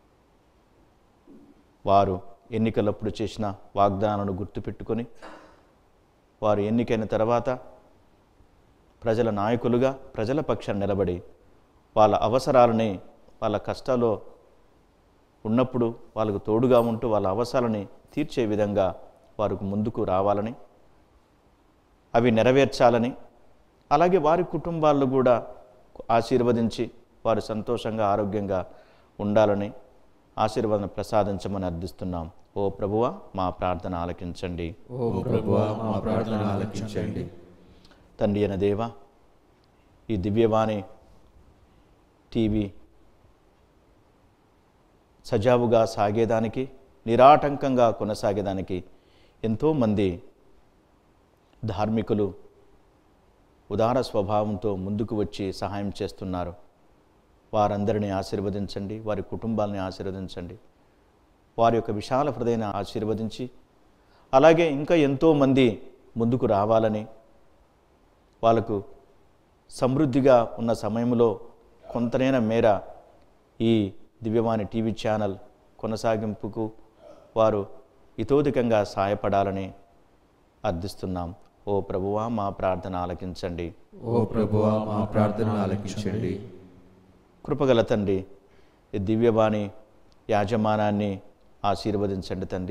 వారు ఎన్నికలప్పుడు చేసిన వాగ్దానాలను గుర్తుపెట్టుకొని వారు ఎన్నికైన తర్వాత ప్రజల నాయకులుగా ప్రజల పక్షాన నిలబడి వాళ్ళ అవసరాలని వాళ్ళ కష్టాల్లో ఉన్నప్పుడు వాళ్ళకు తోడుగా ఉంటూ వాళ్ళ అవసరాలని తీర్చే విధంగా వారికి ముందుకు రావాలని అవి నెరవేర్చాలని అలాగే వారి కుటుంబాల్లో కూడా ఆశీర్వదించి వారు సంతోషంగా ఆరోగ్యంగా ఉండాలని ఆశీర్వాదం ప్రసాదించమని అర్థిస్తున్నాం ఓ ప్రభువ మా ప్రార్థన ఆలకించండి ఓ ప్రభువా మా ప్రార్థన ఆలకించండి తండ్రి అయిన దేవ ఈ దివ్యవాణి టీవీ సజావుగా సాగేదానికి నిరాటంకంగా కొనసాగేదానికి ఎంతోమంది ధార్మికులు ఉదార స్వభావంతో ముందుకు వచ్చి సహాయం చేస్తున్నారు వారందరినీ ఆశీర్వదించండి వారి కుటుంబాలని ఆశీర్వదించండి వారి యొక్క విశాల హృదయాన్ని ఆశీర్వదించి అలాగే ఇంకా ఎంతోమంది ముందుకు రావాలని వాళ్ళకు సమృద్ధిగా ఉన్న సమయంలో కొంతనైనా మేర ఈ దివ్యవాణి టీవీ ఛానల్ కొనసాగింపుకు వారు ఇతోధికంగా సహాయపడాలని అర్థిస్తున్నాం ఓ ప్రభువా మా ప్రార్థన ఆలకించండి ఓ ప్రభువా మా ప్రార్థన ఆలకించండి కృపగల తండ్రి ఈ దివ్యవాణి యాజమానాన్ని ఆశీర్వదించండి తండ్రి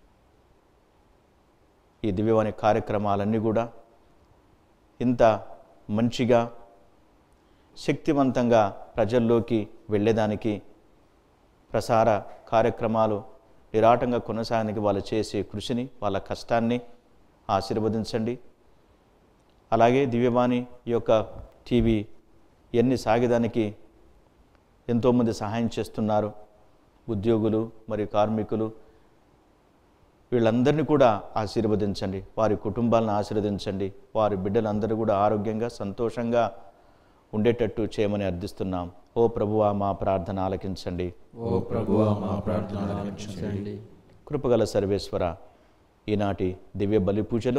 ఈ దివ్యవాణి కార్యక్రమాలన్నీ కూడా ఇంత మంచిగా శక్తివంతంగా ప్రజల్లోకి వెళ్ళేదానికి ప్రసార కార్యక్రమాలు నిరాటంగా కొనసాగడానికి వాళ్ళు చేసే కృషిని వాళ్ళ కష్టాన్ని ఆశీర్వదించండి అలాగే దివ్యవాణి ఈ యొక్క టీవీ ఎన్ని సాగేదానికి ఎంతోమంది సహాయం చేస్తున్నారు ఉద్యోగులు మరియు కార్మికులు వీళ్ళందరినీ కూడా ఆశీర్వదించండి వారి కుటుంబాలను ఆశీర్వదించండి వారి బిడ్డలందరూ కూడా ఆరోగ్యంగా సంతోషంగా ఉండేటట్టు చేయమని అర్థిస్తున్నాం ఓ ప్రభువా మా ప్రార్థన ఆలకించండి ఓ ప్రభువా మా ప్రార్థన ఆలకించండి కృపగల సర్వేశ్వర ఈనాటి దివ్య బలి పూజలో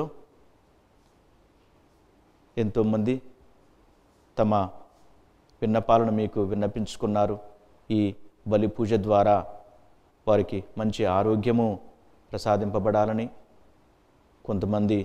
ఎంతోమంది తమ విన్నపాలను మీకు విన్నపించుకున్నారు ఈ బలి పూజ ద్వారా వారికి మంచి ఆరోగ్యము ప్రసాదింపబడాలని కొంతమంది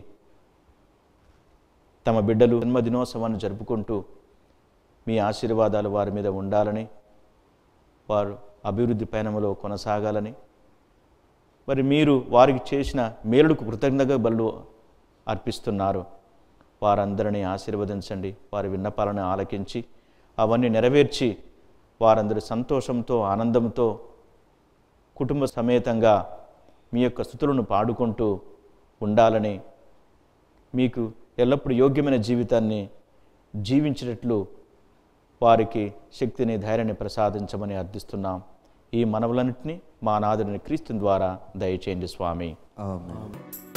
తమ బిడ్డలు జన్మదినోత్సవాన్ని జరుపుకుంటూ మీ ఆశీర్వాదాలు వారి మీద ఉండాలని వారు అభివృద్ధి పయనంలో కొనసాగాలని మరి మీరు వారికి చేసిన మేలుకు కృతజ్ఞత బలు అర్పిస్తున్నారు వారందరినీ ఆశీర్వదించండి వారి విన్నపాలను ఆలకించి అవన్నీ నెరవేర్చి వారందరి సంతోషంతో ఆనందంతో కుటుంబ సమేతంగా మీ యొక్క స్థుతులను పాడుకుంటూ ఉండాలని మీకు ఎల్లప్పుడూ యోగ్యమైన జీవితాన్ని జీవించేటట్లు వారికి శక్తిని ధైర్యాన్ని ప్రసాదించమని అర్థిస్తున్నాం ఈ మనవులన్నింటినీ మా నాదుని క్రీస్తు ద్వారా దయచేయండి స్వామి ఆమేన్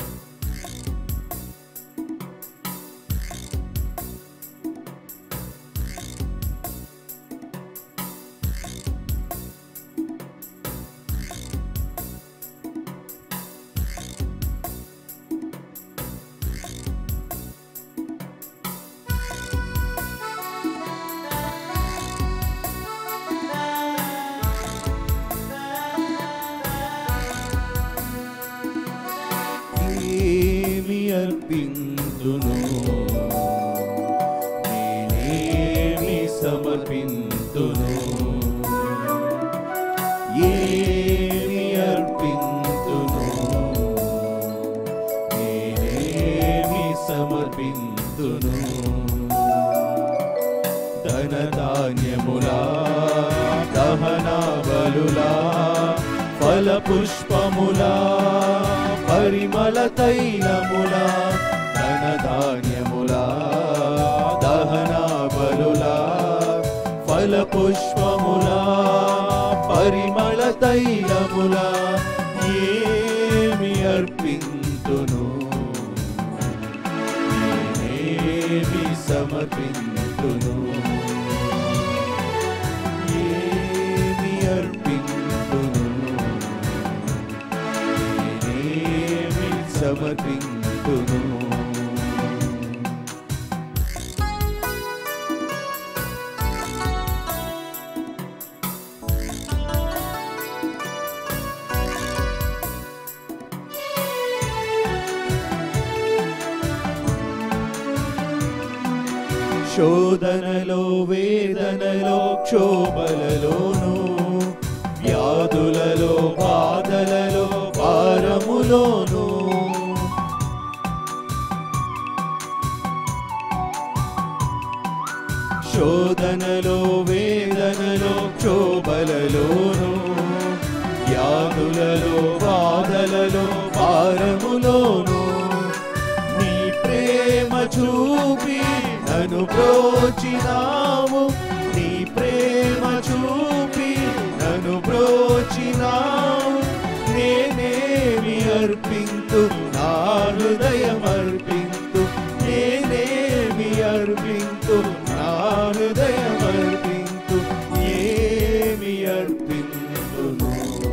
ఏమి అర్పింతును నేనేమి సమర్పింతును ఏమి అర్పింతును నేనేమి సమర్పింతును ధన ధాన్యములా దహన బలులా ఫల పుష్పములా పరిమళ తైలములా ధన ధాన్యములా దహన బలులా ఫల పుష్పములా పరిమళ తైలములా ఏమి అర్పింతును నేనేమి సమర్పింతును ఏమి అర్పింతును నేనేమి సమర్పింతును శోధనలో వేదనలో క్షోభలలోను వ్యాధులలో బాధలలో భారములోను శోధనలో వేదనలో క్షోభలలోను వ్యాధులలో బాధలలో భారములోను నీ ప్రేమ చూపి నన్ను బ్రోచినావు నీ ప్రేమ చూపి నన్ను బ్రోచినావు నేనేమి అర్పింతు నా హృదయం అర్పింతు నా హృదయమర్పింతు ఏమి అర్పింతును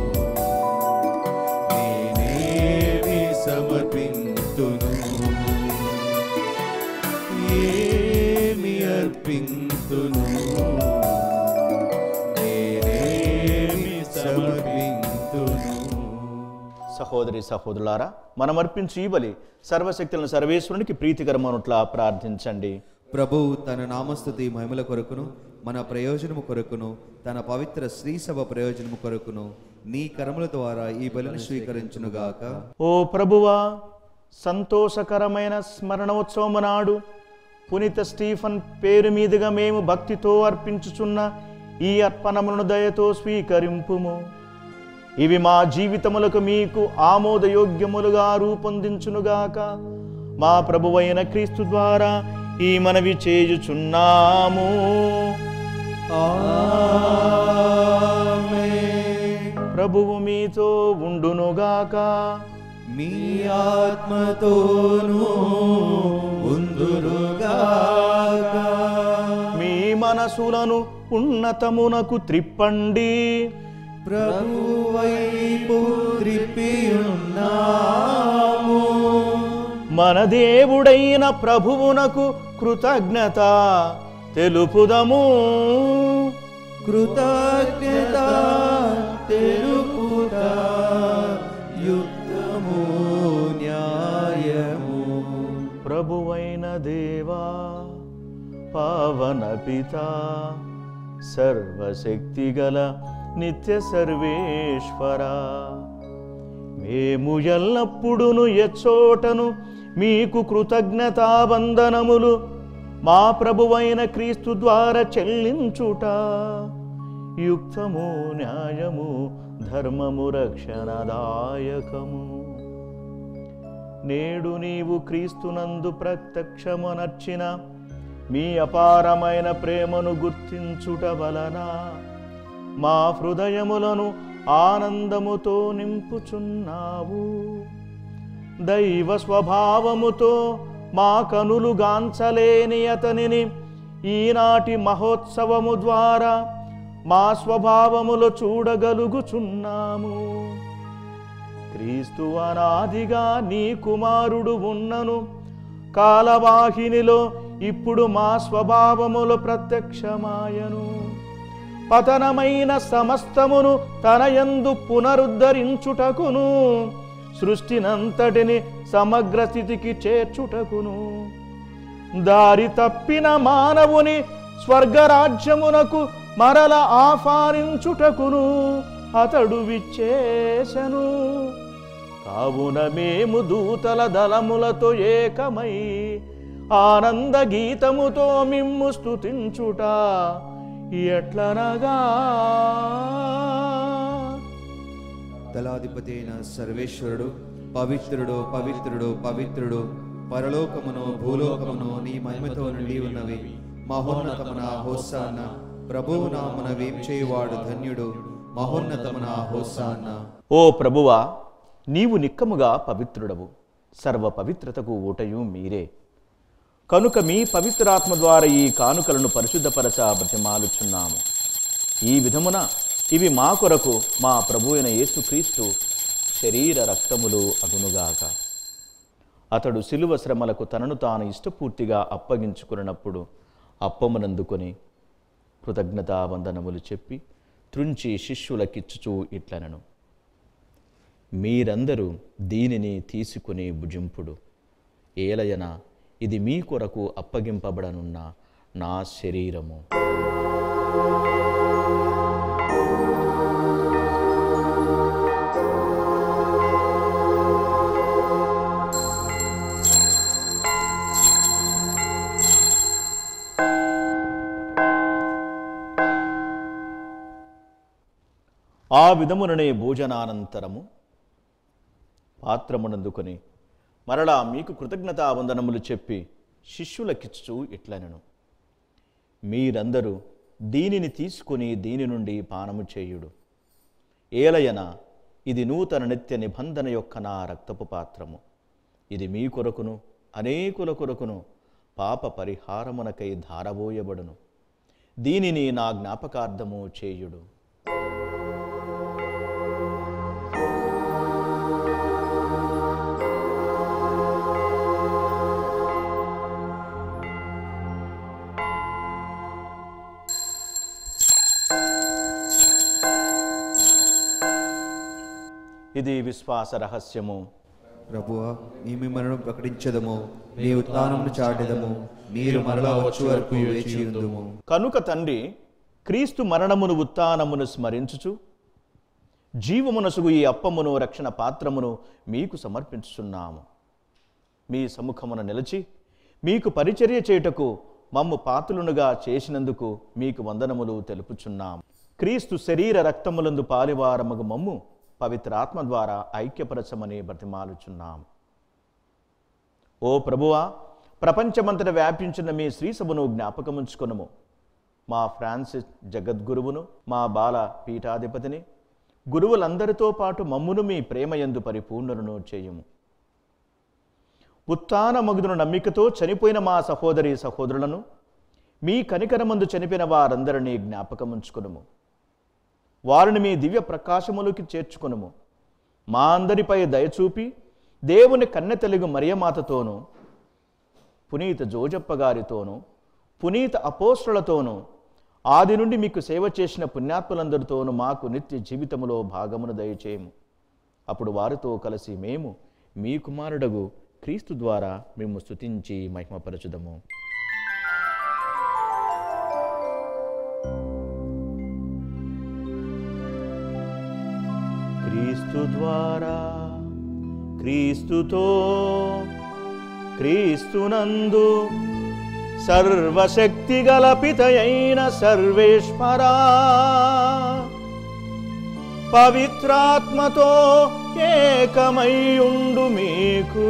నేనేమి సమర్పింతును ఏమి అర్పింతును నేనేమి సమర్పింతును సహోదరి సహోదరులారా మనం అర్పించు ఈ బలి సర్వశక్తులను సర్వేశ్వరునికి ప్రీతికరమనుట్లా ప్రార్థించండి ప్రభువు తన నామస్తుతి మహిమల కొరకును మన ప్రయోజనము కొరకును తన పవిత్ర శ్రీసభ ప్రయోజనము కొరకును నీ కర్మల ద్వారా ఈ బలిని స్వీకరించునుగాక ఓ ప్రభువా సంతోషకరమైన స్మరణోత్సవము నాడు పునీత స్టీఫన్ పేరు మీదుగా మేము భక్తితో అర్పించుచున్న ఈ అర్పణములను దయతో స్వీకరింపుము ఇవి మా జీవితములకు మీకు ఆమోదయోగ్యములుగా రూపొందించునుగాక మా ప్రభువైన క్రీస్తు ద్వారా ఈ మనవి చేయుచున్నాము ప్రభువు మీతో ఉండునుగాక మీ ఆత్మతోనూ ఉందురుగాక మీ మనసులను ఉన్నతమునకు త్రిప్పండి ప్రభు వైపు త్రిప్పి ఉన్నాము మన దేవుడైన ప్రభువునకు కృతజ్ఞత తెలుపుదము కృతజ్ఞత తెలుపుట యుక్తము న్యాయము ప్రభువైన దేవా పావన పిత సర్వశక్తిగల నిత్య సర్వేశ్వర మేము ఎల్లప్పుడును ఎచ్చోటను మీకు కృతజ్ఞతావందనములు మా ప్రభువైన క్రీస్తు ద్వారా చెల్లించుట యుక్తము న్యాయము ధర్మము రక్షణదాయకము నేడు నీవు క్రీస్తునందు ప్రత్యక్షమునర్చిన మీ అపారమైన ప్రేమను గుర్తించుట వలన మా హృదయములను ఆనందముతో నింపుచున్నావు దైవ స్వభావముతో మా కనులు గాంచలేని అతనిని ఈనాటి మహోత్సవము ద్వారా మా స్వభావములో చూడగలుగుచున్నాము క్రీస్తు అనాదిగా నీ కుమారుడు ఉన్నను కాలవాహినిలో ఇప్పుడు మా స్వభావములు ప్రత్యక్షమాయను పతనమైన సమస్తమును తన యందు పునరుద్ధరించుటకును సృష్టినంతటిని సమగ్ర స్థితికి చేర్చుటకును దారి తప్పిన మానవుని స్వర్గరాజ్యమునకు మరల ఆహ్వానించుటకును అతడు విచ్చేశను కావున మేము దూతల దళములతో ఏకమై ఆనంద గీతముతో మిమ్ము స్తుతించుట ఎట్లనగా దళాధిపతి అయిన సర్వేశ్వరుడు పవిత్రుడు పవిత్రుడు పవిత్రుడు పరలోకమును భూలోకమును నీ మహిమతో నిండి ఉన్నవి మహోన్నతమున హోసాన్న ప్రభువు నామన వేంచేవాడు ధన్యుడు మహోన్నతమున హోసాన్న ఓ ప్రభువా నీవు నిక్కముగా పవిత్రుడవు సర్వ పవిత్రతకు ఊటయు మీరే కనుక మీ పవిత్రాత్మ ద్వారా ఈ కానుకలను పరిశుద్ధపరచ బ్రతిమాలుచున్నాము ఈ విధమున ఇవి మా కొరకు మా ప్రభు అయిన యేసుక్రీస్తు శరీర రక్తములు అగునుగాక అతడు శిలువ శ్రమలకు తనను తాను ఇష్టపూర్తిగా అప్పగించుకున్నప్పుడు అప్పమునందుకొని కృతజ్ఞతావందనములు చెప్పి త్రుంచి శిష్యులకిచ్చుచూ ఇట్లనను మీరందరూ దీనిని తీసుకుని భుజింపుడు ఏలయన ఇది మీ కొరకు అప్పగింపబడనున్న నా శరీరము ఆ విధముననే భోజనానంతరము పాత్రమునందుకొని మరలా మీకు కృతజ్ఞతావందనములు చెప్పి శిష్యులకిచ్చు ఇట్లనను మీరందరూ దీనిని తీసుకుని దీని నుండి పానము చేయుడు ఏలయన ఇది నూతన నిత్య నిబంధన యొక్క నా రక్తపు పాత్రము ఇది మీ కొరకును అనేకుల కొరకును పాప పరిహారమునకై ధారబోయబడును దీనిని నా జ్ఞాపకార్థము చేయుడు ఇది విశ్వాస రహస్యము ప్రభువా నీ మిమ్మల్ని ప్రకటించదము నీ ఉత్థానమును చాటెదము మీరు మరలా వచ్చు వరకు వేచి ఉందుము కనుక తండ్రి క్రీస్తు మరణమును ఉత్థానమును స్మరించుచు జీవమునసుగు ఈ అప్పమును రక్షణ పాత్రమును మీకు సమర్పించుచున్నాము మీ సముఖమున నిలిచి మీకు పరిచర్య చేయుటకు మమ్ము పాత్రులునుగా చేసినందుకు మీకు వందనములు తెలుపుచున్నాం క్రీస్తు శరీర రక్తములందు పాలివారమగు మమ్ము పవిత్రాత్మ ద్వారా ఐక్యపరచమని బ్రతిమాలుచున్నాం ఓ ప్రభువా ప్రపంచమంతట వ్యాపించిన మీ శ్రీసభను జ్ఞాపకముంచుకొనుము మా ఫ్రాన్సిస్ జగద్గురువును మా బాల పీఠాధిపతిని గురువులందరితో పాటు మమ్మును మీ ప్రేమయందు పరిపూర్ణులను చేయుము ఉత్తాన మగుదును నమ్మికతో చనిపోయిన మా సహోదరి సహోదరులను మీ కనికరమందు చనిపోయిన వారందరినీ జ్ఞాపకముంచుకునుము వారిని మీ దివ్య ప్రకాశములోకి చేర్చుకొనుము మా అందరిపై దయచూపి దేవుని కన్నె తెలుగు మరియమాతతోనూ పునీత జోజప్ప గారితోనూ పునీత అపోస్టులతోనూ ఆది నుండి మీకు సేవ చేసిన పుణ్యాత్ములందరితోనూ మాకు నిత్య జీవితములో భాగమును దయచేయము అప్పుడు వారితో కలిసి మేము మీ కుమారుడగు క్రీస్తు ద్వారా మేము స్తుతించి మహిమపరచుదము క్రీస్తు ద్వారా క్రీస్తుతో క్రీస్తునందు సర్వశక్తి గల పితయైన సర్వేశ్వరా పవిత్రాత్మతో ఏకమయ్యుండు మీకు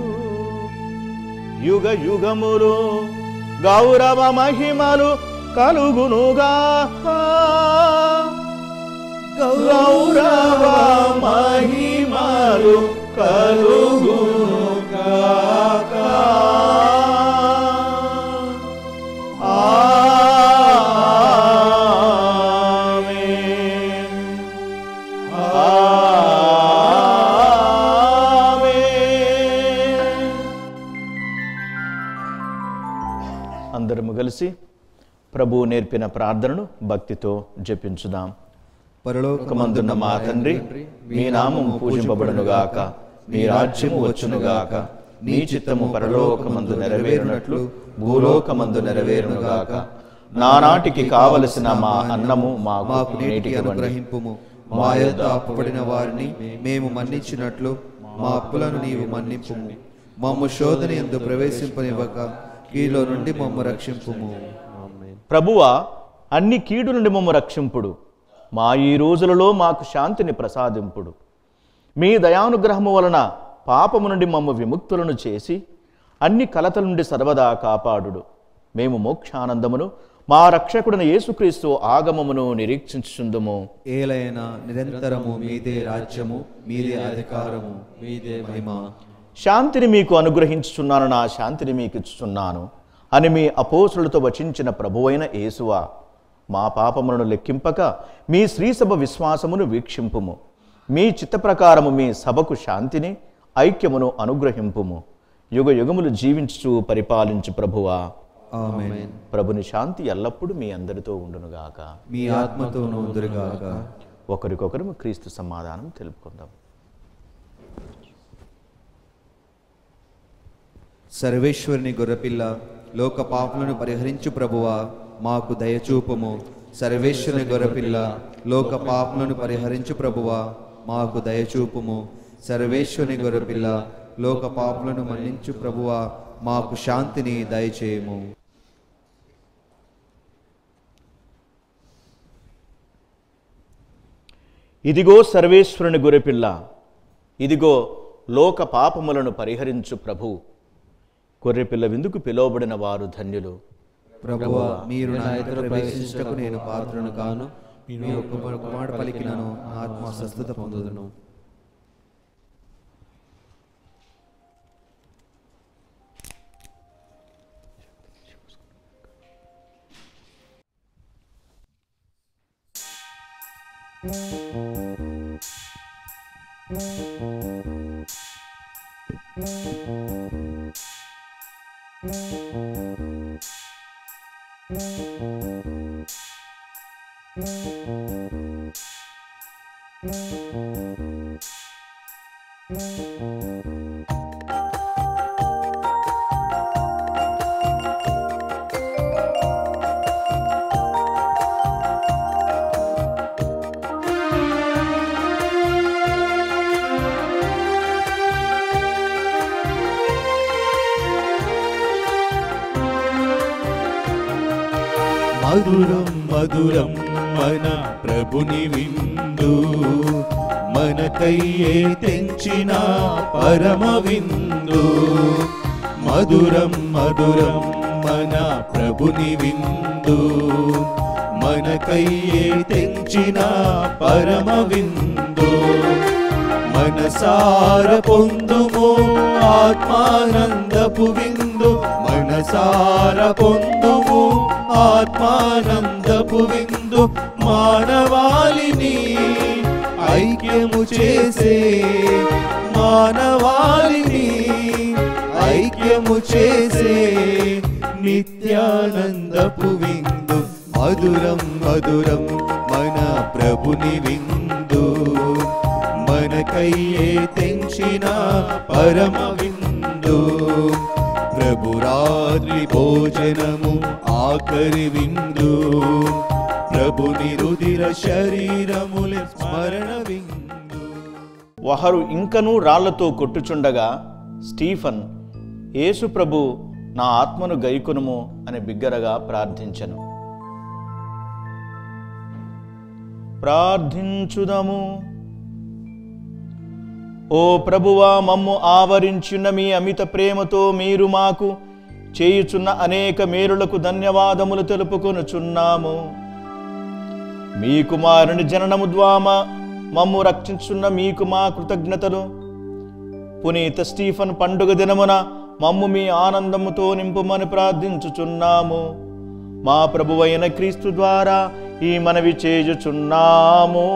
యుగ యుగములు గౌరవ మహిమలు కలుగునుగా గౌరవ మహిమలు కలుగునుగాక ఆమేన్. ఆమేన్. అందరము కలిసి ప్రభు నేర్పిన ప్రార్థనను భక్తితో జపించుదాం పరలోకమందున్న మందున్న మా తండ్రి మీ నామం పూజింపబడునుగాక మీ రాజ్యము వచ్చునుగాక మీ చిత్తము పరలోకమందు నెరవేరునట్లు భూలోకమందు నెరవేరునుగాక నానాటికి కావలసిన మా అన్నము మాకు మాకు నేటికి నేటికి ఇవ్వండి. అనుగ్రహింపుము మా యొక్క అప్పబడిన వారిని మేము మన్నించినట్లు మా అప్పులను నీవు మన్నింపుము మమ్ము శోధన ఎందు ప్రవేశింపనివ్వక కీలో నుండి మమ్ము రక్షింపుము ప్రభువా అన్ని కీడు నుండి మమ్మ రక్షింపుడు మా ఈ రోజులలో మాకు శాంతిని ప్రసాదింపుడు మీ దయానుగ్రహము వలన పాపము నుండి మమ్మ విముక్తులను చేసి అన్ని కలతల నుండి సర్వదా కాపాడుడు మేము మోక్షానందమును మా రక్షకుడైన యేసుక్రీస్తు ఆగమమును నిరీక్షించుందుము ఏలైన నిరంతరము మీదే రాజ్యము మీదే అధికారము మీదే మహిమ శాంతిని మీకు అనుగ్రహించుచున్నాను నా శాంతిని మీకు ఇచ్చుచున్నాను అని మీ అపోసులతో వచించిన ప్రభువైన యేసువా మా పాపములను లెక్కింపక మీ శ్రీసభ విశ్వాసమును వీక్షింపుము మీ చిత్త ప్రకారము మీ సభకు శాంతిని ఐక్యమును అనుగ్రహింపుము యుగ యుగములు జీవించుచు పరిపాలించు ప్రభువా ఆమేన్ ప్రభుని శాంతి ఎల్లప్పుడూ మీ అందరితో ఉండునుగాక మీ ఆత్మతోనూ ఉందురుగాక ఒకరికొకరు క్రీస్తు సమాధానం తెలుపుకుందాం సర్వేశ్వరుని గొర్రెపిల్ల లోక పాపలను పరిహరించు ప్రభువా మాకు దయచూపుము సర్వేశ్వరుని గొర్రెపిల్ల లోక పాపలను పరిహరించు ప్రభువా మాకు దయచూపుము సర్వేశ్వరుని గొర్రెపిల్ల లోక పాపలను మన్నించు ప్రభువా మాకు శాంతిని దయచేయము ఇదిగో సర్వేశ్వరుని గొర్రెపిల్ల ఇదిగో లోక పాపములను పరిహరించు ప్రభు గొర్రెపిల్ల విందుకు పిలువబడిన వారు ధన్యులు ప్రభువా మీరు నా ఎదురు ప్రవేశించటకు నేను పాత్రను కాను మీరు ఒక మాట పలికినను నా ఆత్మ స్వస్థత పొందుదును మధురం మధురం మన ప్రభుని విందు మనకయ్యే తెంచిన పరమ విందు మధురం మధురం మన ప్రభుని విందు మనకయ్యే తెంచిన పరమ విందు మనసార పొందుము ఆత్మానందపు విందు మనసార పొందుము ఆత్మానందపు విందు మానవాళిని ఐక్యము చేసే మానవాళిని ఐక్యము చేసే నిత్యానందపు విందు మధురం మధురం మన ప్రభుని విందు మనకయ్యే తెంచిన పరమ విందు ప్రభురాత్రి భోజనము ఆఖరి విందు ప్రభుని రుదిర శరీరముల స్మరణ విందు వహరు ఇంకనూ రాళ్లతో కొట్టుచుండగా స్టీఫన్ యేసు ప్రభు నా ఆత్మను గైకొనుము అని బిగ్గరగా ప్రార్థించను ప్రార్థించుదము ఓ ప్రభువా మమ్ము ఆవరించున్న మీ అమిత ప్రేమతో మీరు మాకు చేయుచున్న అనేక మేలులకు ధన్యవాదములు తెలుపుకొనుచున్నాము మీ కుమారుని జననము ద్వామా మమ్ము రక్షించున్న మీకు మా కృతజ్ఞతలు పునీత స్టీఫన్ పండుగ దినమున మమ్ము మీ ఆనందముతో నింపుమని ప్రార్థించుచున్నాము మా ప్రభువైన క్రీస్తు ద్వారా ఈ మనవి చేయుచున్నాము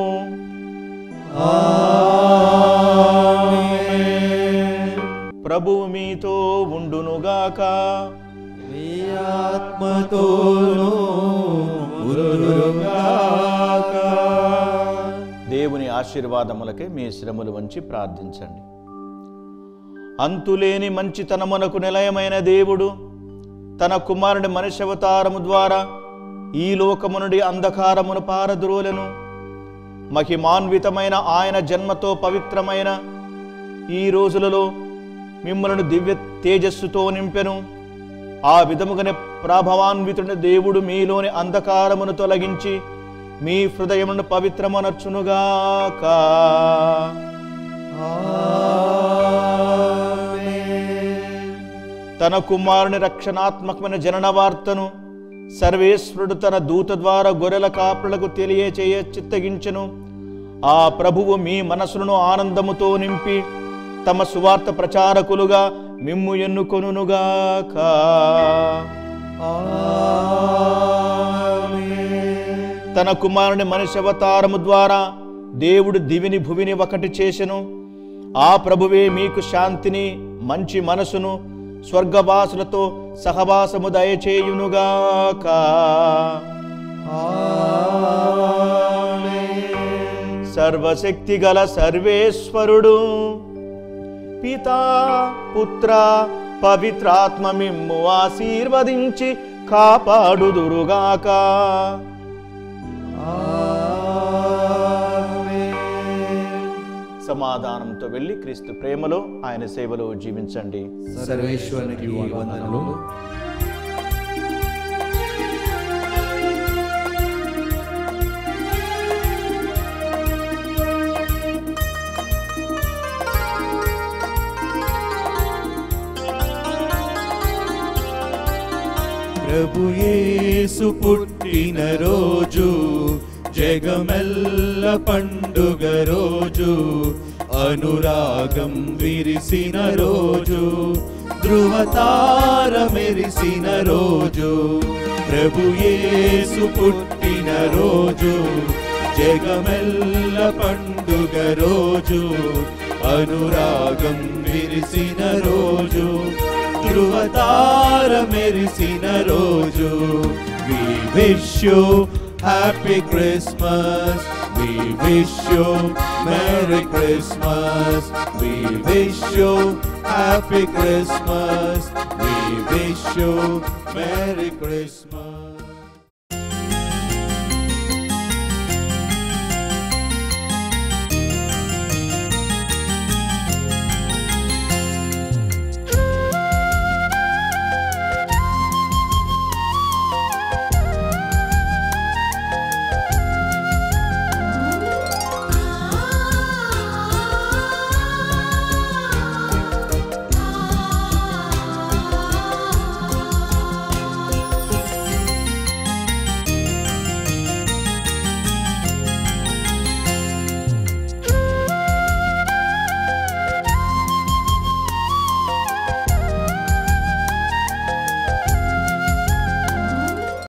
ప్రభువు మీతో ఉండునుగాక మీ ఆత్మతోనూ ఉండునుగాక. దేవుని ఆశీర్వాదములకే మీ శ్రమలు వంచి ప్రార్థించండి అంతులేని మంచితనమునకు నిలయమైన దేవుడు తన కుమారుని మనుష్యవతారము ద్వారా ఈ లోకము నుండి అంధకారమును పారద్రోలెను మహిమాన్వితమైన ఆయన జన్మతో పవిత్రమైన ఈ రోజులలో మిమ్మలను దివ్య తేజస్సుతో నింపెను ఆ విధముగానే ప్రభావాన్వితుని దేవుడు మీలోని అంధకారమును తొలగించి మీ హృదయమును పవిత్రమనర్చునుగాక తన కుమారుని రక్షణాత్మకమైన జనన వార్తను సర్వేశ్వరుడు తన దూత ద్వారా గొర్రెల కాపులకు తెలియచేయ చిత్తగించెను ఆ ప్రభువు మీ మనసులను ఆనందముతో నింపి తమ సువార్త ప్రచారకులుగా మిమ్ము ఎన్నుకొనుగాక తన కుమారుని మనిషి అవతారము ద్వారా దేవుడు దివిని భువిని ఒకటి చేసెను ఆ ప్రభువే మీకు శాంతిని మంచి మనసును స్వర్గవాసులతో సహవాసము దయచేయునుగాక సర్వశక్తి గల సర్వేశ్వరుడు పితా పుత్ర పవిత్రాత్మ మిమ్ము ఆశీర్వదించి కాపాడుదురుగాక సమాధానంతో వెళ్ళి క్రీస్తు ప్రేమలో ఆయన సేవలో జీవించండి సర్వేశ్వరునికి వందనలు ప్రభు యేసు పుట్టిన రోజు జగమెల్ల పండుగ రోజు అనురాగం విరిసిన రోజు ధృవతార మెరిసిన రోజు ప్రభు యేసు పుట్టిన రోజు జగమెల్ల పండుగ రోజు అనురాగం విరిసిన రోజు ధృవతార మెరిసిన రోజు we wish you happy Christmas we wish you merry Christmas we wish you happy Christmas we wish you merry Christmas